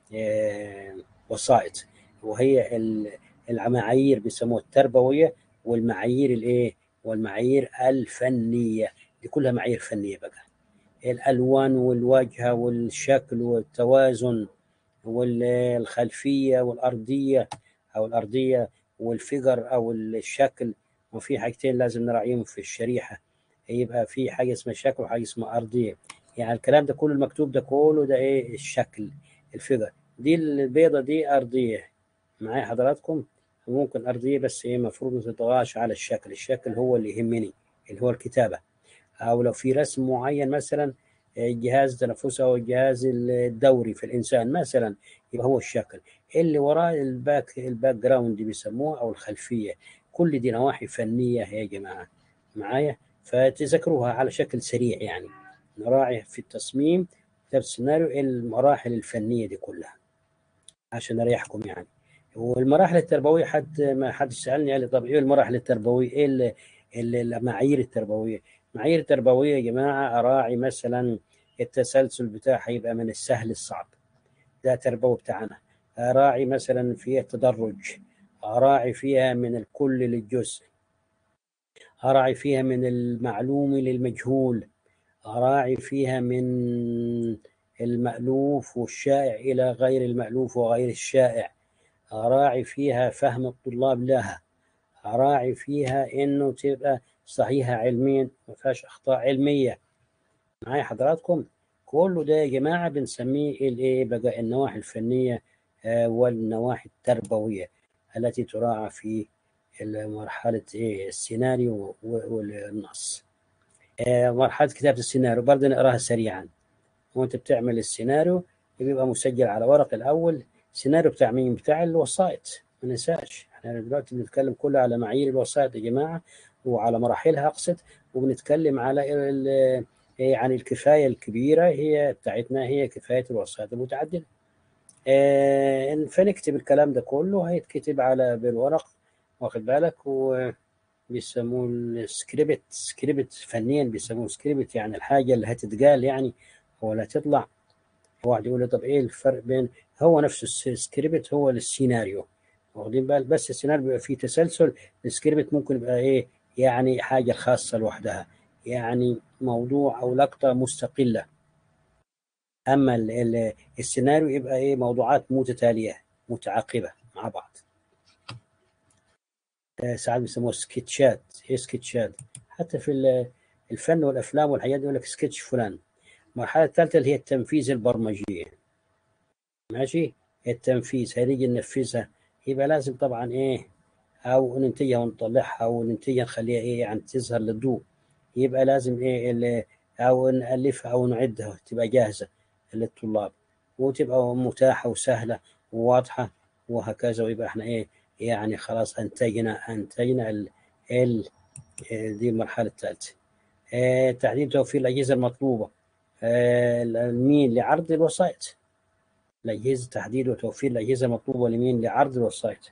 وسائط وهي المعايير بيسموها التربويه والمعايير الايه والمعايير الفنيه دي كلها معايير فنيه بقى الالوان والواجهه والشكل والتوازن والخلفيه والارضيه او الارضيه والفجر او الشكل وفي حاجتين لازم نراعيهم في الشريحه يبقى في حاجه اسمها شكل وحاجه اسمها ارضيه يعني الكلام ده كله المكتوب ده كله ده ايه الشكل الفجر دي البيضه دي ارضيه معايا حضراتكم ممكن ارضيه بس ايه المفروض ما تطغاش على الشكل الشكل هو اللي يهمني اللي هو الكتابه او لو في رسم معين مثلا الجهاز التنفسي او الجهاز الدوري في الانسان مثلا يبقى هو الشكل اللي وراه الباك الباك جراوند بيسموها او الخلفيه كل دي نواحي فنيه يا جماعه معايا فتذكروها على شكل سريع يعني نراعي في التصميم كتابة السيناريو المراحل الفنيه دي كلها عشان اريحكم يعني والمراحل التربويه حد ما حد سالني قال لي طب ايه المراحل التربويه ايه المعايير التربويه المعايير التربويه يا جماعه اراعي مثلا التسلسل بتاعها يبقى من السهل الصعب ده تربوي بتاعنا اراعي مثلا فيها تدرج اراعي فيها من الكل للجزء اراعي فيها من المعلوم للمجهول اراعي فيها من المألوف والشائع إلى غير المألوف وغير الشائع أراعي فيها فهم الطلاب لها أراعي فيها إنه تبقى صحيحة علميا ما فيهاش أخطاء علمية معايا حضراتكم كله ده يا جماعة بنسميه الإيه بقى النواحي الفنية والنواحي التربوية التي تراعى في مرحلة إيه السيناريو والنص مرحلة كتابة السيناريو برضه نقراها سريعا وانت بتعمل السيناريو بيبقى مسجل على ورق الاول سيناريو بتاع مين بتاع الوسائط ما ننساش احنا دلوقتي بنتكلم كله على معايير الوسائط يا جماعه وعلى مراحلها اقصد وبنتكلم على يعني الكفايه الكبيره هي بتاعتنا هي كفايه الوسائط المتعدده اه فنكتب الكلام ده كله هيتكتب على بالورق واخد بالك و بيسموه السكريبت سكريبت فنيا بيسموه سكريبت يعني الحاجه اللي هتتقال يعني ولا تطلع واحد يقول لي طب ايه الفرق بين هو نفس السكريبت هو السيناريو واخدين بال بس السيناريو بيبقى فيه تسلسل السكريبت ممكن يبقى ايه يعني حاجه خاصه لوحدها يعني موضوع او لقطه مستقله اما ال ال السيناريو يبقى ايه موضوعات متتاليه متعاقبه مع بعض ساعات بيسموها سكتشات ايه سكتشات حتى في الفن والافلام والحاجات يقول لك سكتش فلان المرحلة الثالثة اللي هي التنفيذ البرمجية ماشي التنفيذ هنيجي ننفذها يبقى لازم طبعا ايه او ننتجها ونطلعها او ننتجها نخليها ايه يعني تظهر للضوء يبقى لازم ايه اللي او نالفها او نعدها تبقى جاهزه للطلاب وتبقى متاحه وسهله وواضحه وهكذا ويبقى احنا ايه يعني خلاص انتجنا انتجنا ال ال دي المرحله الثالثه اه تحديد توفير الاجهزه المطلوبه المين لعرض الوسائط الأجهزة تحديد وتوفير الأجهزة المطلوبة لمين لعرض الوسائط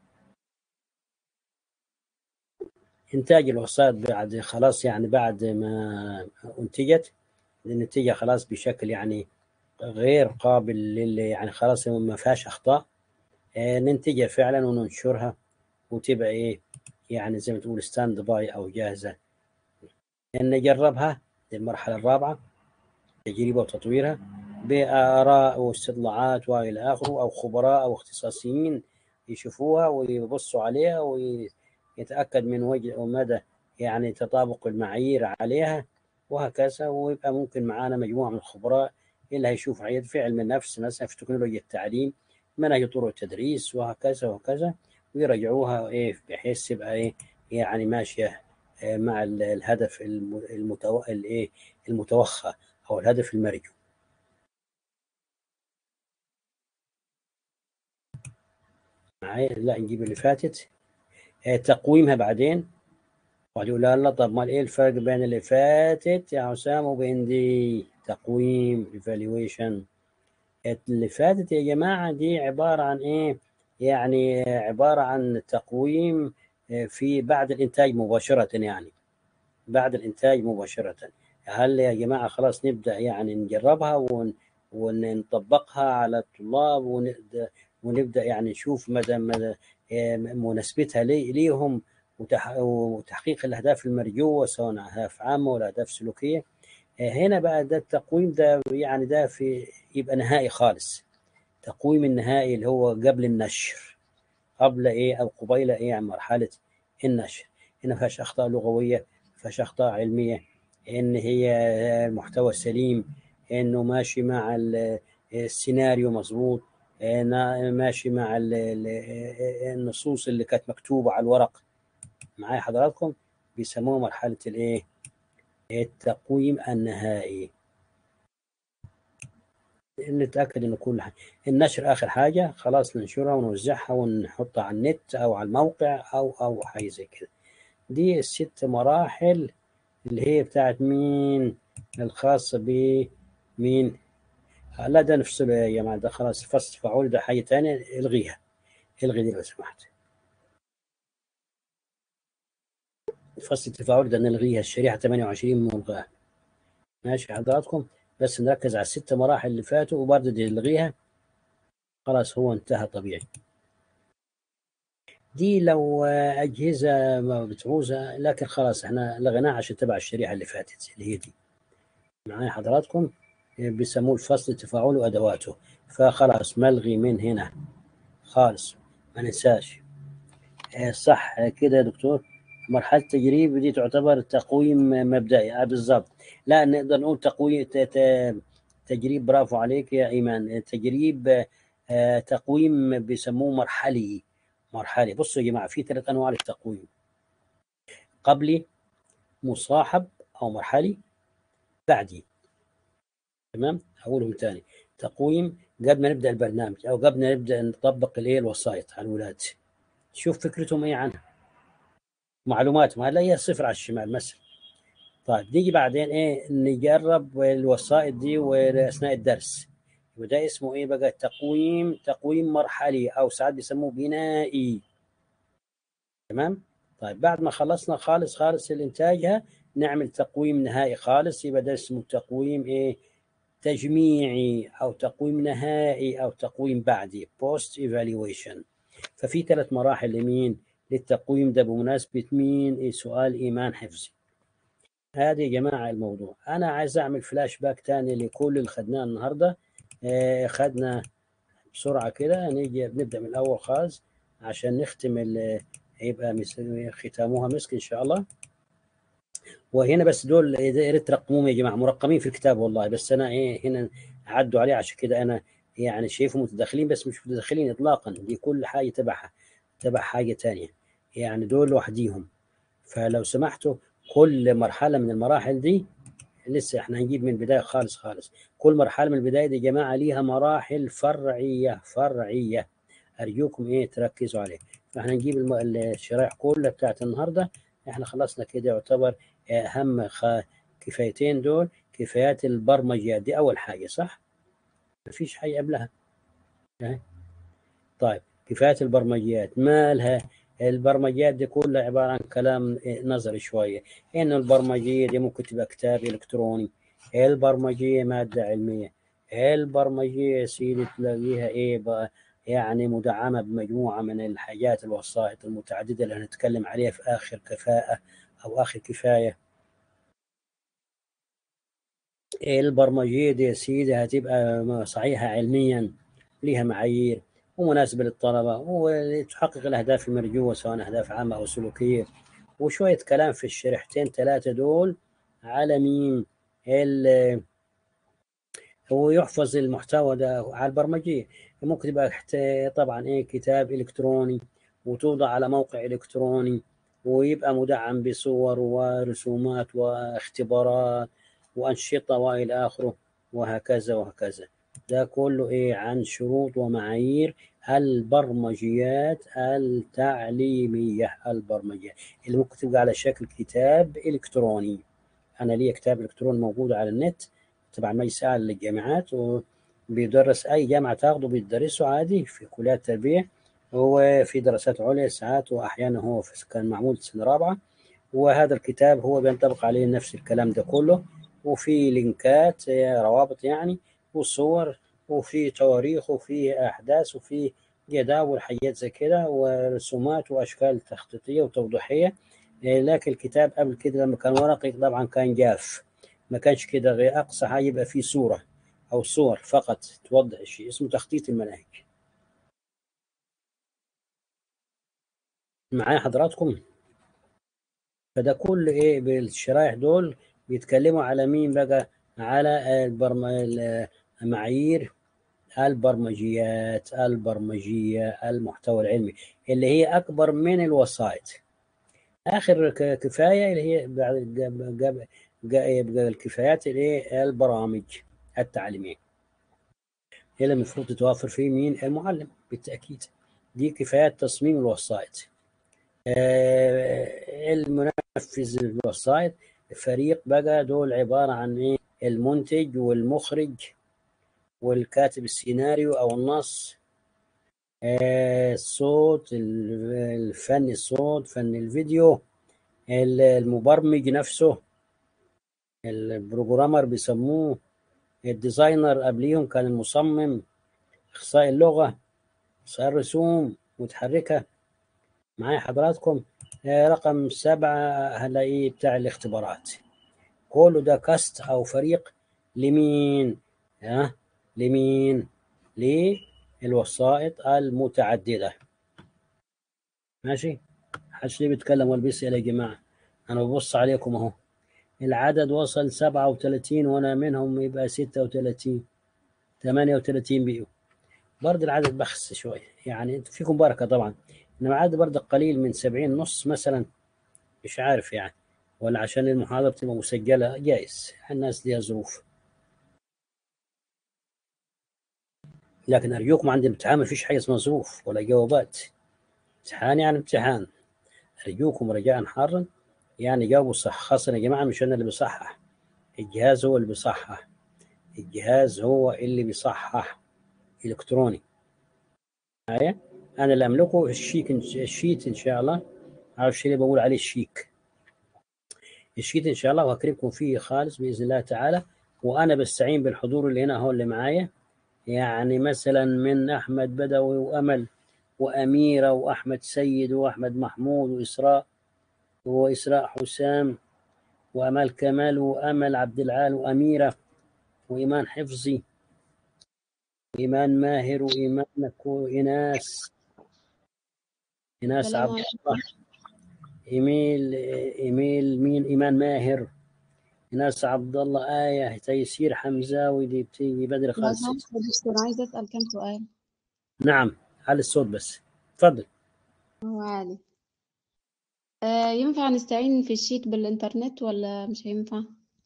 إنتاج الوسائط بعد خلاص يعني بعد ما أنتجت النتيجة خلاص بشكل يعني غير قابل لل يعني خلاص ما فيهاش أخطاء ننتجها فعلا وننشرها وتبقى إيه يعني زي ما تقول ستاند باي أو جاهزة نجربها المرحلة الرابعة تجربة وتطويرها بآراء واستطلاعات وإلى آخره أو خبراء أو اختصاصيين يشوفوها ويبصوا عليها ويتأكد من وجه ومدى يعني تطابق المعايير عليها وهكذا ويبقى ممكن معانا مجموعة من الخبراء اللي هيشوف في علم النفس مثلا في تكنولوجيا التعليم منهج طرق التدريس وهكذا وهكذا ويرجعوها ايه بحيث تبقى ايه يعني ماشيه مع الهدف المتو... الايه المتوخى او الهدف المرجو معايا لا نجيب اللي فاتت تقويمها بعدين واحد يقول لا لا طب مال ايه الفرق بين اللي فاتت يا حسام وبين دي تقويم ايفالويشن اللي فاتت يا جماعه دي عباره عن ايه يعني عباره عن تقويم في بعد الانتاج مباشره يعني بعد الانتاج مباشره هل يا جماعه خلاص نبدا يعني نجربها ون ونطبقها على الطلاب ونبدا يعني نشوف مدى مدى مناسبتها ليهم وتحقيق الاهداف المرجوه سواء اهداف عامه ولا اهداف سلوكيه هنا بقى ده التقويم ده يعني ده في يبقى نهائي خالص تقويم النهائي اللي هو قبل النشر قبل ايه او قبيل ايه يعني مرحله النشر هنا فيهاش اخطاء لغويه فيهاش اخطاء علميه ان هي المحتوى سليم انه ماشي مع السيناريو مظبوط ماشي مع النصوص اللي كانت مكتوبه على الورق معايا حضراتكم بيسموها مرحله الايه التقويم النهائي نتاكد ان كل حاجه النشر اخر حاجه خلاص ننشرها ونوزعها ونحطها على النت او على الموقع او او حاجه زي كده دي الست مراحل اللي هي بتاعت مين الخاصة بمين لا ده نفصله يا جماعة ده خلاص الفصل فعول ده حاجة تانية الغيها الغي دي لو سمحت فصل التفاعل ده نلغيها الشريحة 28 ملغاة ماشي حضراتكم بس نركز على الست مراحل اللي فاتوا وبرضه دي نلغيها خلاص هو انتهى طبيعي دي لو أجهزة ما بتعوزها لكن خلاص احنا لغيناها عشان تبع الشريحة اللي فاتت اللي هي دي معايا حضراتكم بيسموه الفصل التفاعل وأدواته فخلاص ملغي من هنا خالص ما ننساش صح كده يا دكتور مرحلة التجريب دي تعتبر تقويم مبدئي آه بالضبط لا نقدر نقول تقويم تجريب برافو عليك يا ايمان تجريب آه تقويم بيسموه مرحلي مرحلي بصوا يا جماعه في ثلاث انواع للتقويم قبلي مصاحب او مرحلي بعدي تمام اقولهم ثاني تقويم قبل ما نبدا البرنامج او قبل ما نبدا نطبق الايه الوسائط على الولاد شوف فكرتهم ايه عنها معلوماتهم هلا هي صفر على الشمال مثلا طيب نيجي بعدين ايه نجرب الوسائط دي واثناء الدرس وده اسمه ايه بقى تقويم تقويم مرحلي او ساعات بيسموه بنائي تمام طيب بعد ما خلصنا خالص خالص الانتاجها نعمل تقويم نهائي خالص يبقى ده اسمه تقويم ايه تجميعي او تقويم نهائي او تقويم بعدي بوست ايفالويشن ففي ثلاث مراحل لمين للتقويم ده بمناسبة مين إيه سؤال إيمان حفظي هذه يا جماعة الموضوع أنا عايز أعمل فلاش باك تاني لكل اللي خدناه النهاردة آه خدنا بسرعة كده نيجي نبدأ من الأول خالص عشان نختم يبقى ختامها مسك إن شاء الله وهنا بس دول يا ريت ترقموهم يا جماعة مرقمين في الكتاب والله بس أنا إيه هنا عدوا عليه عشان كده أنا يعني شايفهم متداخلين بس مش متداخلين إطلاقا دي كل حاجة تبعها تبع حاجة تانية يعني دول لوحديهم فلو سمحتوا كل مرحلة من المراحل دي لسه احنا هنجيب من البداية خالص خالص كل مرحلة من البداية دي يا جماعة ليها مراحل فرعية فرعية أرجوكم إيه تركزوا عليه فاحنا نجيب الم... الشرائح كلها بتاعت النهاردة احنا خلصنا كده يعتبر أهم خ... كفايتين دول كفايات البرمجيات دي أول حاجة صح؟ مفيش حاجة قبلها طيب كفايات البرمجيات مالها البرمجيات دي كلها عبارة عن كلام نظري شوية إنه البرمجية دي ممكن تبقى كتاب إلكتروني البرمجية مادة علمية البرمجية يا سيدي تلاقيها إيه بقى يعني مدعمة بمجموعة من الحاجات الوسائط المتعددة اللي هنتكلم عليها في آخر كفاءة أو آخر كفاية البرمجية دي يا سيدي هتبقى صحيحة علميا ليها معايير ومناسبة للطلبة وتحقق الأهداف المرجوة سواء أهداف عامة أو سلوكية وشوية كلام في الشريحتين ثلاثة دول على مين هو يحفظ المحتوى ده على البرمجية ممكن تبقى طبعا إيه كتاب إلكتروني وتوضع على موقع إلكتروني ويبقى مدعم بصور ورسومات واختبارات وأنشطة وإلى آخره وهكذا وهكذا ده كله ايه عن شروط ومعايير البرمجيات التعليمية البرمجيات اللي ممكن تبقى على شكل كتاب إلكتروني أنا لي كتاب إلكتروني موجود على النت تبع مجلس أعلى للجامعات وبيدرس أي جامعة تاخده بيدرسه عادي في كليات التربية وفي دراسات عليا ساعات وأحيانا هو كان معمول سنة رابعة وهذا الكتاب هو بينطبق عليه نفس الكلام ده كله وفي لينكات روابط يعني وصور وفي تواريخ وفي احداث وفي جداول حاجات زي كده ورسومات واشكال تخطيطيه وتوضيحيه لكن الكتاب قبل كده لما كان ورقي طبعا كان جاف ما كانش كده غير اقصى حاجه يبقى فيه صوره او صور فقط توضح الشيء اسمه تخطيط المناهج معايا حضراتكم فده كل ايه بالشرايح دول بيتكلموا على مين بقى على البرم... معايير البرمجيات البرمجية المحتوى العلمي اللي هي أكبر من الوسائط آخر كفاية اللي هي بعد الكفايات اللي هي البرامج التعليمية هي اللي المفروض تتوافر فيه مين المعلم بالتأكيد دي كفايات تصميم الوسائط المنفذ الوسائط فريق بقى دول عبارة عن إيه المنتج والمخرج والكاتب السيناريو او النص الصوت الفن الصوت فن الفيديو المبرمج نفسه البروجرامر بيسموه الديزاينر قبليهم كان المصمم اخصائي اللغه اخصائي الرسوم متحركه معايا حضراتكم رقم سبعة هلاقيه بتاع الاختبارات كله ده كاست او فريق لمين ها لمين للوسائط المتعدده ماشي محدش ليه بيتكلم ولا بيسال يا جماعه انا ببص عليكم اهو العدد وصل سبعة وثلاثين وانا منهم يبقى ستة وثلاثين ثمانية وثلاثين بقوا برضه العدد بخس شوية يعني انتوا فيكم بركة طبعا انما عدد برضه قليل من سبعين نص مثلا مش عارف يعني ولا عشان المحاضرة تبقى مسجلة جايز الناس ليها ظروف لكن أرجوكم عند الامتحان ما فيش حاجة اسمها ظروف ولا جوابات امتحان يعني امتحان أرجوكم رجاء حارا يعني جاوبوا صح خاصة يا جماعة مش أنا اللي بصحح الجهاز هو اللي بيصحح الجهاز هو اللي بيصحح إلكتروني معايا أنا اللي أملكه الشيك الشيت إن شاء الله عارف الشيء اللي بقول عليه الشيك الشيت إن شاء الله وهكرمكم فيه خالص بإذن الله تعالى وأنا بستعين بالحضور اللي هنا هو اللي معايا يعني مثلا من أحمد بدوي وأمل وأميرة وأحمد سيد وأحمد محمود وإسراء وإسراء حسام وأمال كمال وأمل عبد العال وأميرة وإيمان حفظي وإيمان ماهر وإيمان وإناس إناس عبد الله إيميل إيميل مين إيمان ماهر إناس عبد الله آية تيسير حمزاوي دي بتيجي بدري خالص دكتور عايزة أسأل كم سؤال نعم على الصوت بس تفضل هو عالي آه ينفع نستعين في الشيت بالإنترنت ولا مش هينفع؟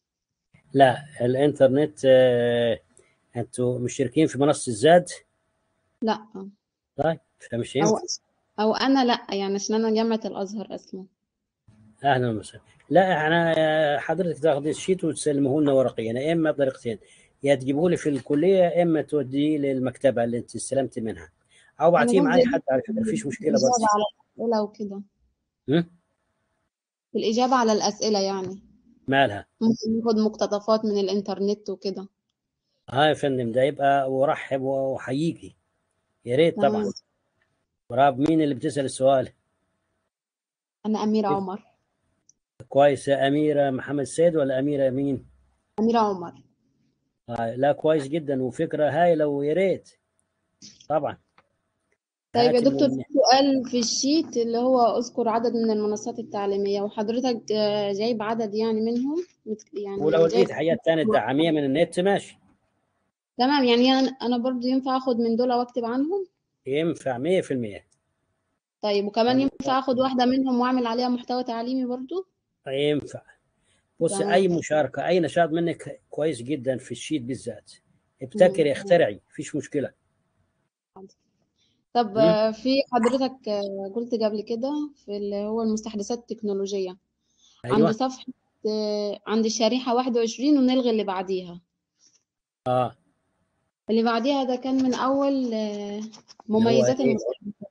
لا الإنترنت آه أنتوا مشتركين في منصة الزاد لا طيب فمش أو ينفع أو أنا لا يعني عشان أنا جامعة الأزهر أصلا اهلا وسهلا لا احنا حضرتك تاخذي الشيت وتسلمه لنا ورقيا يا اما بطريقتين يا تجيبوه لي في الكليه يا اما توديه للمكتبه اللي انت استلمت منها او بعتيه معايا حتى على فكره مفيش مشكله الإجابة برضه على الأسئلة وكده هم؟ الإجابة على الأسئلة يعني مالها ممكن ناخد مقتطفات من الإنترنت وكده اه يا فندم ده يبقى ورحب وحييكي يا ريت طبعا تمام براب مين اللي بتسال السؤال أنا أميرة عمر كويس يا اميره محمد سيد ولا اميره مين أميرة عمر آه لا كويس جدا وفكره هايله ويا ريت طبعا طيب يا هاتي دكتور من- في سؤال في الشيت اللي هو اذكر عدد من المنصات التعليمية وحضرتك آه، جايب عدد يعني منهم مت- يعني ولو جايب لقيت حاجات تانية دعميه من النت ماشي تمام يعني انا أنا برضو ينفع اخد من دول واكتب عنهم ينفع 100% طيب وكمان ينفع اخد واحدة منهم واعمل عليها محتوى تعليمي برضو ينفع بص تمام. اي مشاركه اي نشاط منك كويس جدا في الشيت بالذات ابتكري اخترعي فيش مشكله طب مم. آه، في حضرتك آه، قلت قبل كده في اللي هو المستحدثات التكنولوجية عند ايوه صفحة آه، عند الشريحة 21 ونلغي اللي بعديها اه اللي بعديها ده كان من أول آه، هو مميزات إيه؟ المستحدثات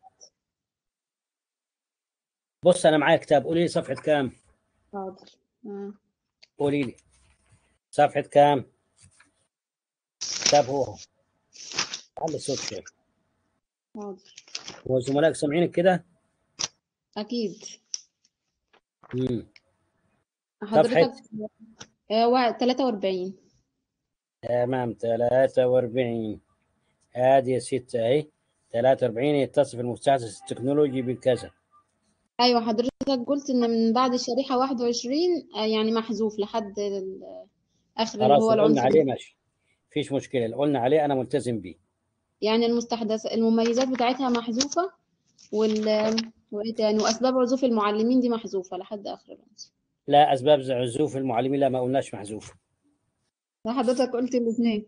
بص انا معايا كتاب قولي لي صفحه كام حاضر آه. قولي لي صفحه كام كتاب هو هو على الصوت شوي حاضر هو زملائك سامعينك كده أكيد امم حضرتك آه، وا- 43 تمام 43 هذه يا ست اهي 43 يتصف المستحدث التكنولوجي بالكذا أيوة حضرتك قلت إن من بعد الشريحة 21 آه، يعني محذوف لحد ال- آخر اللي خلاص هو اللي قلنا العنصر عليه ماشي فيش مشكله اللي قلنا عليه انا ملتزم بيه يعني المستحدث المميزات بتاعتها محذوفة وال وإيه تاني وأسباب عزوف المعلمين دي محذوفة لحد آخر العنصر لا اسباب عزوف المعلمين لا ما قلناش محذوف لا حضرتك قلت الاثنين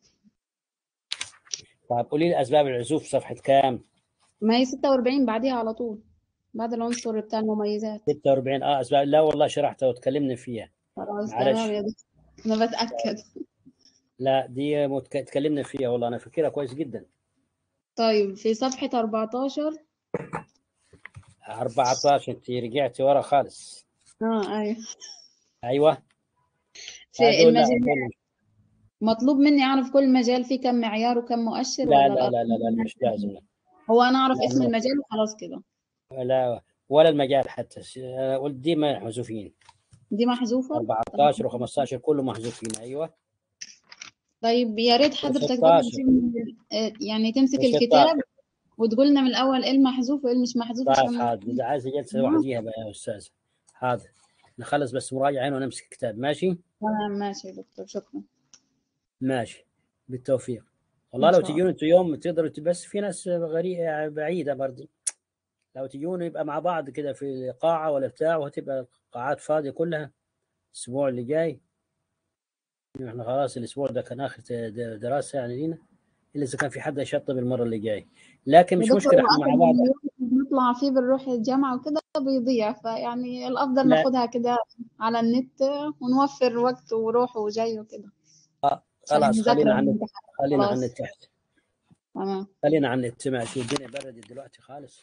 طيب قولي لي اسباب العزوف صفحه كام ما هي 46 بعديها على طول بعد العنصر بتاع المميزات 46 اه اسباب لا والله شرحتها وتكلمنا فيها خلاص معلش. تمام يا دكتور أنا بتأكد لا دي متك... تكلمنا فيها والله انا فاكرها كويس جدا طيب في صفحة 14 14 انت رجعتي ورا خالص اه ايوه ايوه في هذول لا المجال هذول مطلوب مني اعرف كل مجال فيه كم معيار وكم مؤشر لا ولا لا لا لا الارقام لا مش لازم لا هو انا اعرف اسم لا المجال وخلاص كده لا ولا المجال حتى أنا قلت دي ما محذوفين دي محذوفة 14 و15 كله محذوفين ايوه طيب يا ريت حضرتك برضه 16 تسيب من- آه، يعني تمسك و16 الكتاب وتقول لنا من الاول ايه المحذوف وايه المش محذوف طيب عشان حاضر اذا عايز جلسه لوحديها بقى يا استاذ حاضر نخلص بس مراجعه ونمسك الكتاب ماشي تمام ماشي يا دكتور شكرا ماشي بالتوفيق والله ان لو شاء الله تجون انتوا يوم تقدروا بس في ناس غريبه بعيده برضه لو تجون يبقى مع بعض كده في قاعه ولا بتاع وهتبقى القاعات فاضيه كلها الاسبوع اللي جاي احنا خلاص الاسبوع ده كان اخر د- دراسه يعني لينا الا اذا كان في حد يشطب المره اللي جايه لكن يا مش دكتور مشكله هو احنا مع اصلا بعض اليوم اللي بنطلع فيه بنروح الجامعة وكده بيضيع فيعني الافضل لا ناخدها كده على النت ونوفر وقت وروح وجاي وكده عشان خلاص خلينا المذاكرة عن النت والامتحان خلينا عن خلاص النت تحت تمام خلينا عن النت ماشي الدنيا بردت دلوقتي خالص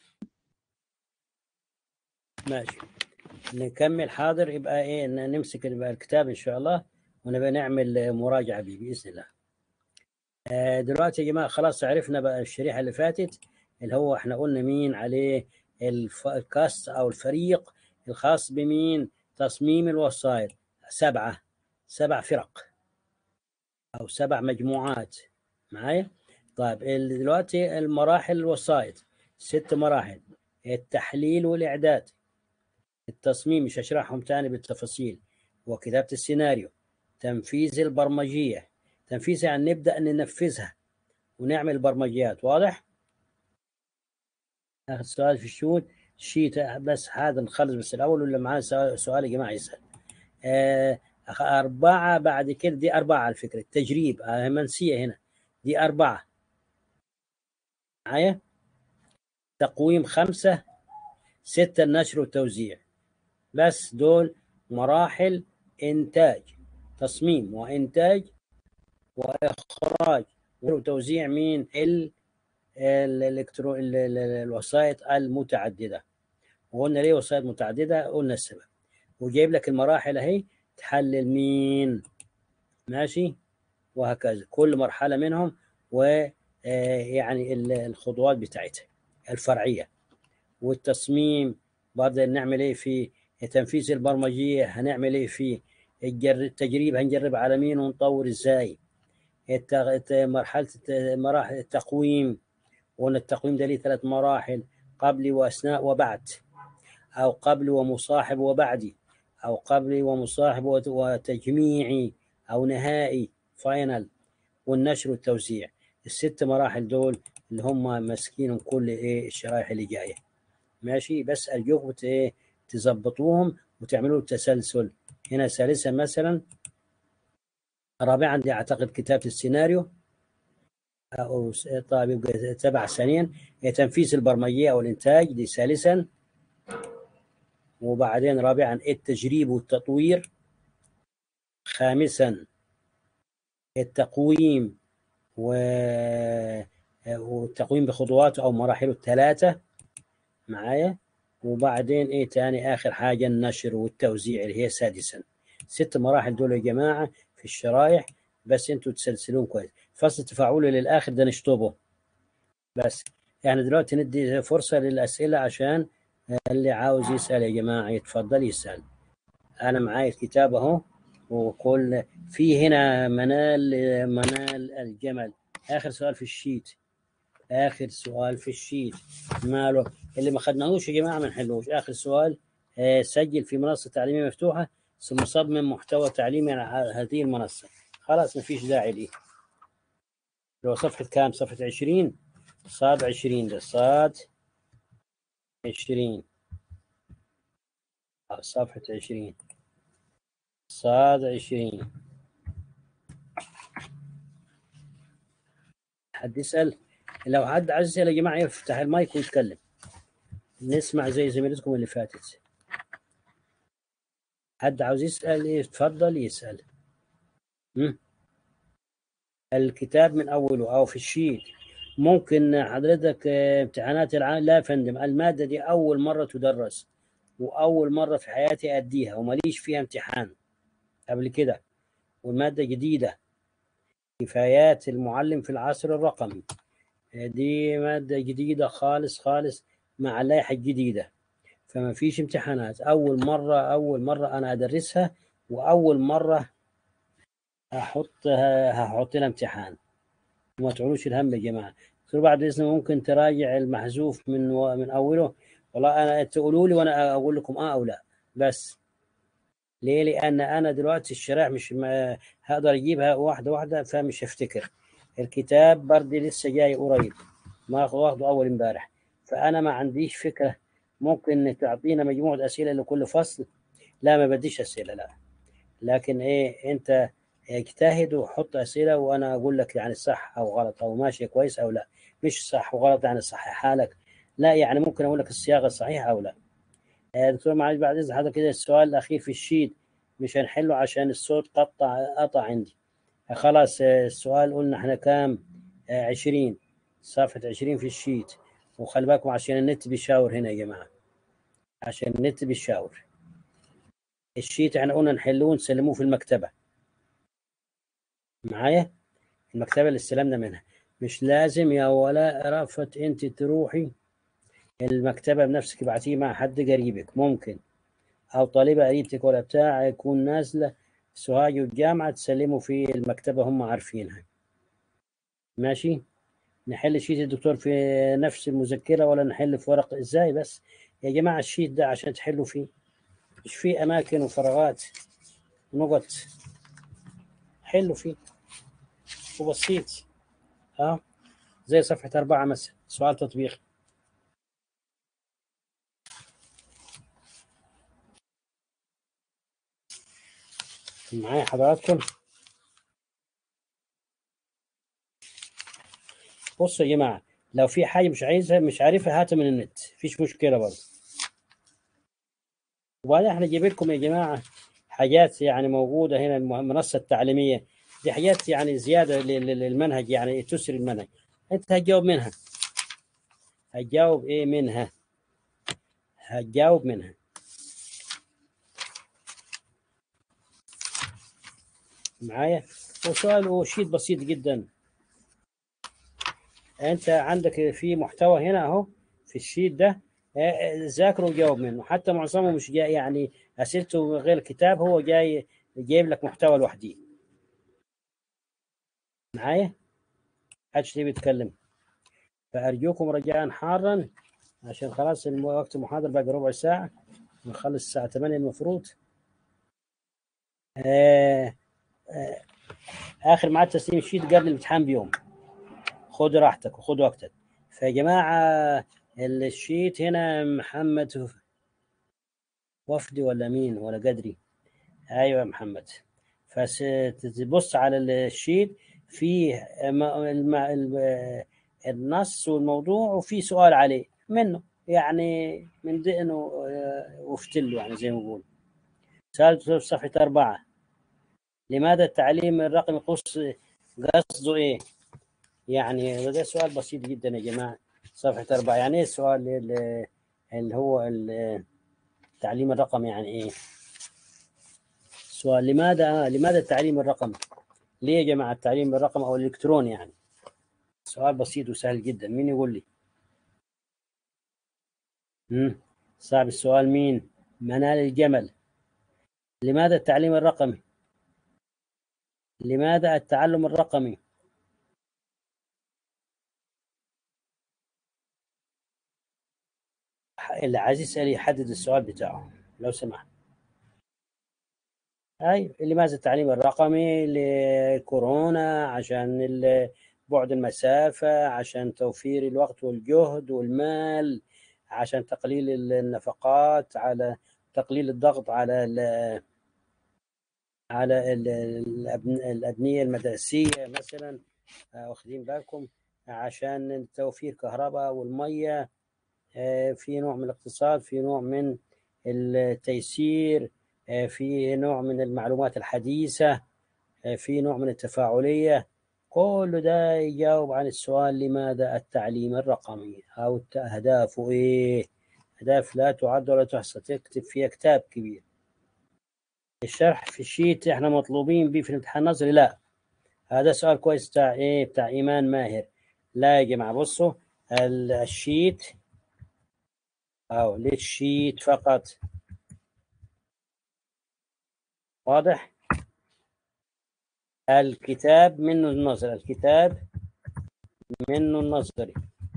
ماشي نكمل حاضر يبقى ايه ن- نمسك يبقى الكتاب ان شاء الله ونبقى نعمل مراجعه به باذن الله آه، دلوقتي يا جماعه خلاص عرفنا بقى الشريحه اللي فاتت اللي هو احنا قلنا مين عليه الف- الكاست او الفريق الخاص بمين تصميم الوسائط سبعه سبع فرق او سبع مجموعات معايا طيب ال- دلوقتي المراحل الوسائط ست مراحل التحليل والاعداد التصميم مش هشرحهم تاني بالتفاصيل وكتابه السيناريو تنفيذ البرمجيه تنفيذ يعني نبدا ننفذها ونعمل برمجيات واضح اخر سؤال في الشوت شيت بس هذا نخلص بس الاول ولا معاه سؤال سؤال يا جماعه يسال آه أخ- أربعة بعد كده دي أربعة على فكرة التجريب آه منسية هنا دي أربعة معايا تقويم خمسة ستة النشر والتوزيع بس دول مراحل إنتاج تصميم وإنتاج وإخراج وتوزيع مين ال الإلكترو ال- ال- ال- الوسائط المتعددة وقلنا ليه وسائط متعددة قلنا السبب وجايب لك المراحل أهي تحلل مين ماشي وهكذا كل مرحلة منهم ويعني الخطوات بتاعتها الفرعية والتصميم برضه نعمل ايه في تنفيذ البرمجية هنعمل ايه في الجر- التجريب هنجرب على مين ونطور ازاي الت- الت- مرحلة الت- مراحل التقويم وقلنا التقويم ده ليه ثلاث مراحل قبل وأثناء وبعد أو قبل ومصاحب وبعدي أو قبل ومصاحب وت- وتجميعي أو نهائي فاينل والنشر والتوزيع الست مراحل دول اللي هم ماسكينهم كل ايه الشرائح اللي جايه ماشي بس ارجوكم ت- ايه تظبطوهم وتعملوا تسلسل هنا ثالثا مثلا رابعا دي اعتقد كتابه السيناريو او س- طيب يبقى تبع ثانيا هي تنفيذ البرمجيه او الانتاج دي ثالثا وبعدين رابعا التجريب والتطوير خامسا التقويم و... والتقويم بخطواته او مراحله الثلاثه معايا وبعدين ايه تاني اخر حاجه النشر والتوزيع اللي هي سادسا ست مراحل دول يا جماعه في الشرايح بس انتوا تسلسلون كويس فصل تفاعلي للاخر ده نشطبه بس يعني دلوقتي ندي فرصه للاسئله عشان اللي عاوز يسال يا جماعه يتفضل يسال انا معايا الكتاب اهو وكل في هنا منال منال الجمل اخر سؤال في الشيت اخر سؤال في الشيت ماله اللي ما خدناهوش يا جماعه ما نحلوش اخر سؤال آه، سجل في منصه تعليميه مفتوحه ثم صمم محتوى تعليمي على هذه المنصه خلاص ما فيش داعي ليه لو صفحه كام صفحه 20 صاد 20 ده صاد 20 آه، صفحه 20 صاد 20 حد يسأل لو حد عايز يسأل يا جماعة يفتح المايك ويتكلم نسمع زي زميلتكم اللي فاتت حد عاوز يسأل يتفضل يسأل مم. الكتاب من أوله أو في الشيت ممكن حضرتك آه، امتحانات العام لا يا فندم المادة دي أول مرة تدرس وأول مرة في حياتي أديها ومليش فيها امتحان قبل كده والمادة جديدة كفايات المعلم في العصر الرقمي دي مادة جديدة خالص خالص مع اللائحة الجديدة فما فيش امتحانات أول مرة أول مرة أنا أدرسها وأول مرة هحطها هحط لها امتحان وما تعولوش الهم يا جماعة قلت بعد إذنه ممكن تراجع المحذوف من و... من أوله والله أنا تقولوا لي وأنا أقول لكم آه أو لا بس ليه؟ لأن أنا دلوقتي الشرائح مش ما هقدر أجيبها واحدة واحدة فمش هفتكر الكتاب بردي لسه جاي قريب ما واخده أول امبارح فأنا ما عنديش فكرة ممكن تعطينا مجموعة أسئلة لكل فصل لا ما بديش أسئلة لا لكن إيه أنت اجتهد وحط أسئلة وأنا أقول لك يعني صح أو غلط أو ماشي كويس أو لا مش صح وغلط يعني صحح حالك لا يعني ممكن أقول لك الصياغة الصحيحة أو لا دكتور معلش بعد إذن حضرتك كده السؤال الأخير في الشيت مش هنحله عشان الصوت قطع قطع عندي خلاص السؤال قلنا احنا كام عشرين صفحة عشرين في الشيت وخلي بالكم عشان النت بيشاور هنا يا جماعة عشان النت بيشاور الشيت احنا قلنا نحلوه ونسلموه في المكتبة معايا المكتبة اللي استلمنا منها مش لازم يا ولاء رأفت انت تروحي المكتبة بنفسك ابعتيه مع حد قريبك ممكن أو طالبة قريبتك ولا بتاع يكون نازلة سوهاج الجامعة تسلموا في المكتبة هم عارفينها ماشي نحل شيت الدكتور في نفس المذكرة ولا نحل في ورق ازاي بس يا جماعة الشيت ده عشان تحلوا فيه مش فيه أماكن وفراغات نقط حلوا فيه وبسيط ها زي صفحة أربعة مثلا سؤال تطبيقي معايا حضراتكم بصوا يا جماعة لو في حاجة مش عايزها مش عارفها هاتها من النت مفيش مشكلة برضه وبعدين احنا جايب لكم يا جماعة حاجات يعني موجودة هنا المنصة التعليمية دي حاجات يعني زيادة للمنهج يعني تسري المنهج انت هتجاوب منها هتجاوب ايه منها هتجاوب منها معايا وسؤال وشيت بسيط جدا انت عندك في محتوى هنا اهو في الشيت ده ذاكره وجاوب منه حتى معظمه مش جاي يعني اسئلته غير كتاب هو جاي جايب لك محتوى لوحده معايا حدش ليه بيتكلم فارجوكم رجاء حارا عشان خلاص وقت المحاضره باقي ربع ساعه نخلص الساعه 8 المفروض آه آه اخر ميعاد تسليم الشيت قبل الامتحان بيوم خد راحتك وخد وقتك فيا جماعه الشيت هنا محمد وفدي ولا مين ولا قدري ايوه محمد فتبص على الشيت فيه النص والموضوع وفي سؤال عليه منه يعني من دقنه وفتله يعني زي ما بقول سؤال في صفحة أربعة لماذا التعليم الرقمي قصده إيه؟ يعني ده سؤال بسيط جدا يا جماعة صفحة أربعة يعني إيه السؤال اللي هو التعليم الرقمي يعني إيه؟ سؤال لماذا لماذا التعليم الرقمي؟ ليه يا جماعة التعليم الرقمي أو الإلكتروني يعني؟ سؤال بسيط وسهل جدا مين يقول لي؟ مم. صعب السؤال مين؟ منال الجمل لماذا التعليم الرقمي؟ لماذا التعلم الرقمي؟ اللي عايز يسأل يحدد السؤال بتاعه لو سمحت أي لماذا التعليم الرقمي لكورونا عشان بعد المسافة عشان توفير الوقت والجهد والمال عشان تقليل النفقات على تقليل الضغط على ال على ال الأبنية المدرسية مثلا واخدين بالكم عشان توفير كهرباء والمية في نوع من الاقتصاد في نوع من التيسير في نوع من المعلومات الحديثة في نوع من التفاعلية كل ده يجاوب عن السؤال لماذا التعليم الرقمي أو أهدافه إيه أهداف لا تعد ولا تحصى تكتب فيها كتاب كبير الشرح في الشيت احنا مطلوبين بيه في الامتحان النظري لا هذا سؤال كويس بتاع ايه بتاع ايمان ماهر لا يا جماعه بصوا ال- الشيت او للشيت فقط واضح الكتاب منه النظر الكتاب منه النظري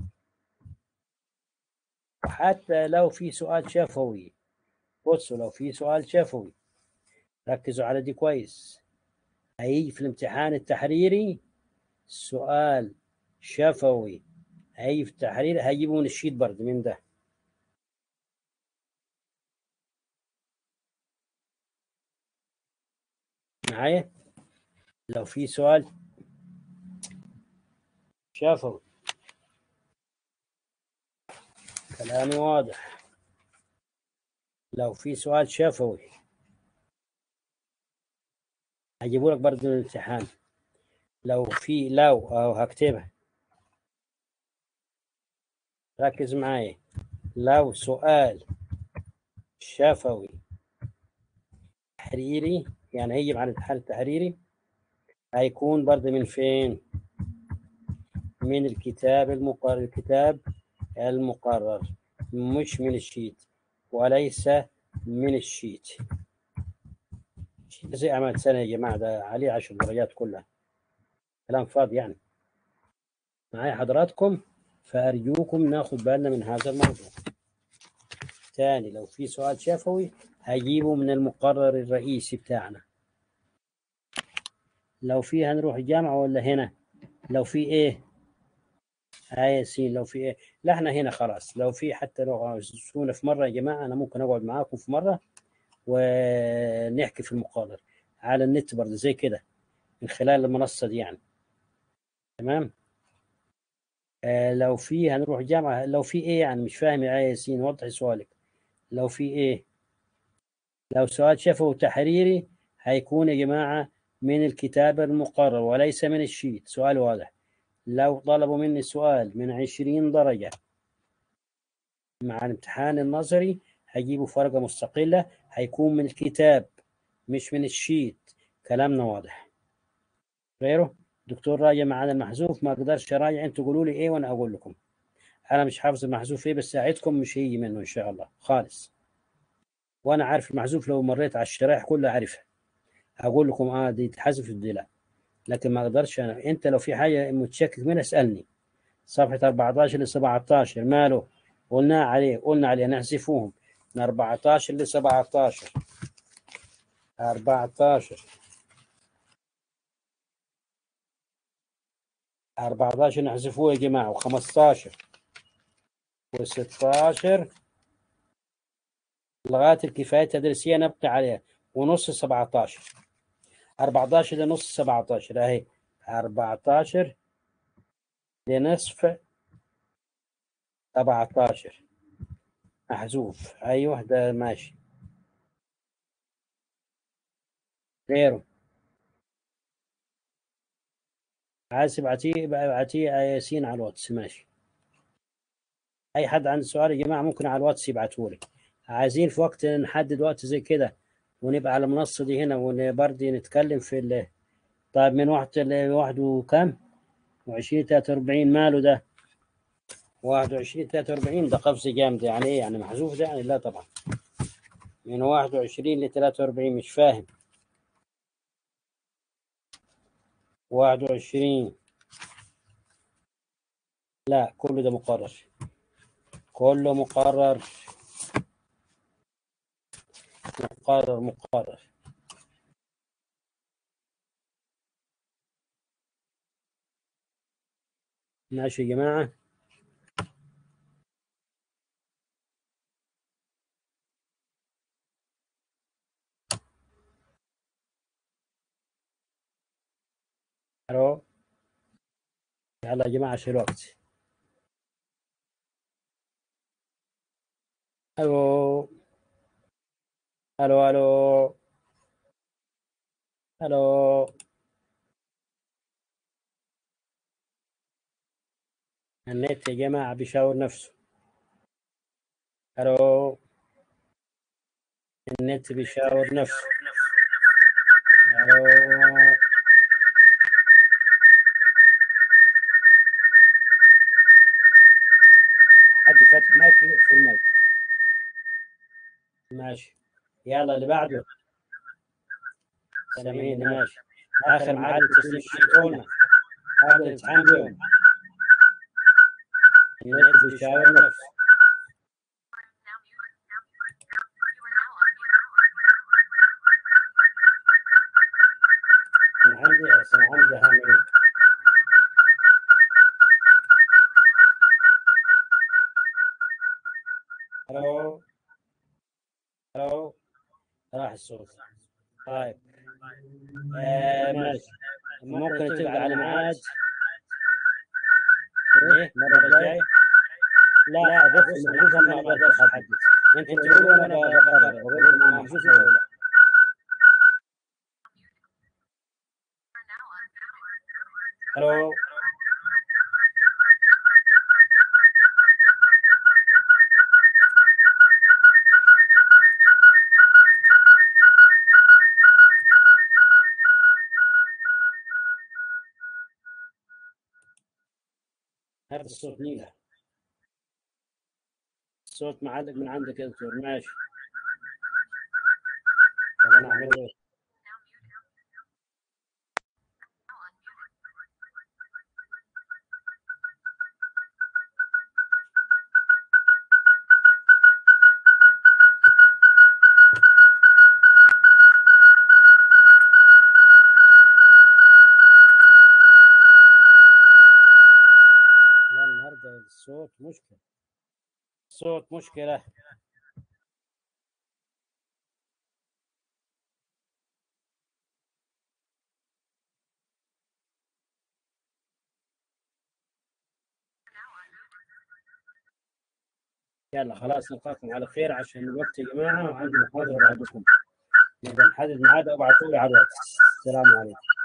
وحتى لو في سؤال شفوي بصوا لو في سؤال شفوي ركزوا على دي كويس هيجي في الامتحان التحريري سؤال شفوي هيجي في التحرير هيجيبوا من الشيت برضه من ده معايا لو في سؤال شفوي كلامي واضح لو في سؤال شفوي هجيبوا لك برضه من الامتحان لو في لو او هكتبها ركز معايا لو سؤال شفوي تحريري يعني هيجي مع الامتحان التحريري هيكون برضه من فين؟ من الكتاب المقرر الكتاب المقرر مش من الشيت وليس من الشيت الشيت زي أعمال سنة يا جماعة ده عليه عشر درجات كلها كلام فاضي يعني معايا حضراتكم فأرجوكم ناخد بالنا من هذا الموضوع تاني لو في سؤال شفوي هجيبه من المقرر الرئيسي بتاعنا لو في هنروح الجامعة ولا هنا لو في ايه آية سين لو في ايه لا احنا هنا خلاص لو في حتى لو عاوزونا في مرة يا جماعة أنا ممكن أقعد معاكم في مرة ونحكي في المقرر على النت برضه زي كده من خلال المنصة دي يعني تمام آه لو في هنروح جامعة لو في ايه يعني مش فاهم يا آية ياسين وضحي سؤالك لو في ايه لو سؤال شفوي تحريري هيكون يا جماعة من الكتاب المقرر وليس من الشيت سؤال واضح لو طلبوا مني سؤال من عشرين درجة مع الامتحان النظري هيجيبوا فرقة مستقلة هيكون من الكتاب مش من الشيت كلامنا واضح غيره دكتور راجع معانا المحذوف ما اقدرش اراجع انتوا قولوا لي ايه وانا اقول لكم انا مش حافظ المحذوف ايه بس ساعدكم مش هيجي منه ان شاء الله خالص وانا عارف المحذوف لو مريت على الشرائح كلها عارفها اقول لكم اه دي تحذف دي لا لكن ما اقدرش انا انت لو في حاجه متشكك منها اسالني صفحه 14 ل 17 ماله قلنا عليه قلنا عليه نحذفوهم من 14 ل 17 14 14 نحذفوه يا جماعه و15 و16 لغايه الكفايه التدريسيه نبقي عليها ونص 17 14 لنص 17 اهي 14 لنصف 17 محذوف ايوه ده ماشي غيره عايز ابعتيه ابعتيه ياسين على الواتس ماشي اي حد عنده سؤال يا جماعه ممكن على الواتس يبعتوا لي عايزين في وقت نحدد وقت زي كده ونبقى على المنصه دي هنا وبرضه نتكلم في ال طيب من واحد لواحد وكم؟ وعشرين تلاتة وأربعين ماله ده؟ واحد وعشرين تلاتة وأربعين ده قفز جامد يعني إيه يعني محذوف ده يعني لا طبعا من واحد وعشرين لتلاتة وأربعين مش فاهم واحد وعشرين لا كله ده مقرر كله مقرر مقرر مقرر ماشي يا جماعة الو يلا يا جماعة عشان الوقت الو الو الو الو النت يا جماعة بيشاور نفسه الو النت بيشاور نفسه الو حد فاتح مايك في المايك ماشي يلا اللي بعده سامعين ماشي اخر معاد تسليم شيتونا هذا الامتحان اليوم النت بيشاور نفسه أنا عندي أنا عندي هامين الو الو راح الصوت طيب آه ماشي ممكن تبقى على ميعاد ايه المره الجايه لا بس محجوزها ما اقدر احدد انت تقول وانا بقرر اقول لك محجوزه ولا لا الو هذا الصوت نيلة الصوت معلق من عندك يا دكتور ماشي طب انا اعمل ايه لا النهارده الصوت مشكلة الصوت مشكلة يلا خلاص نلقاكم على خير عشان الوقت يا جماعة وعندي محاضرة بعدكم نبقى نحدد ميعاد ابعتوا لي على الواتس السلام عليكم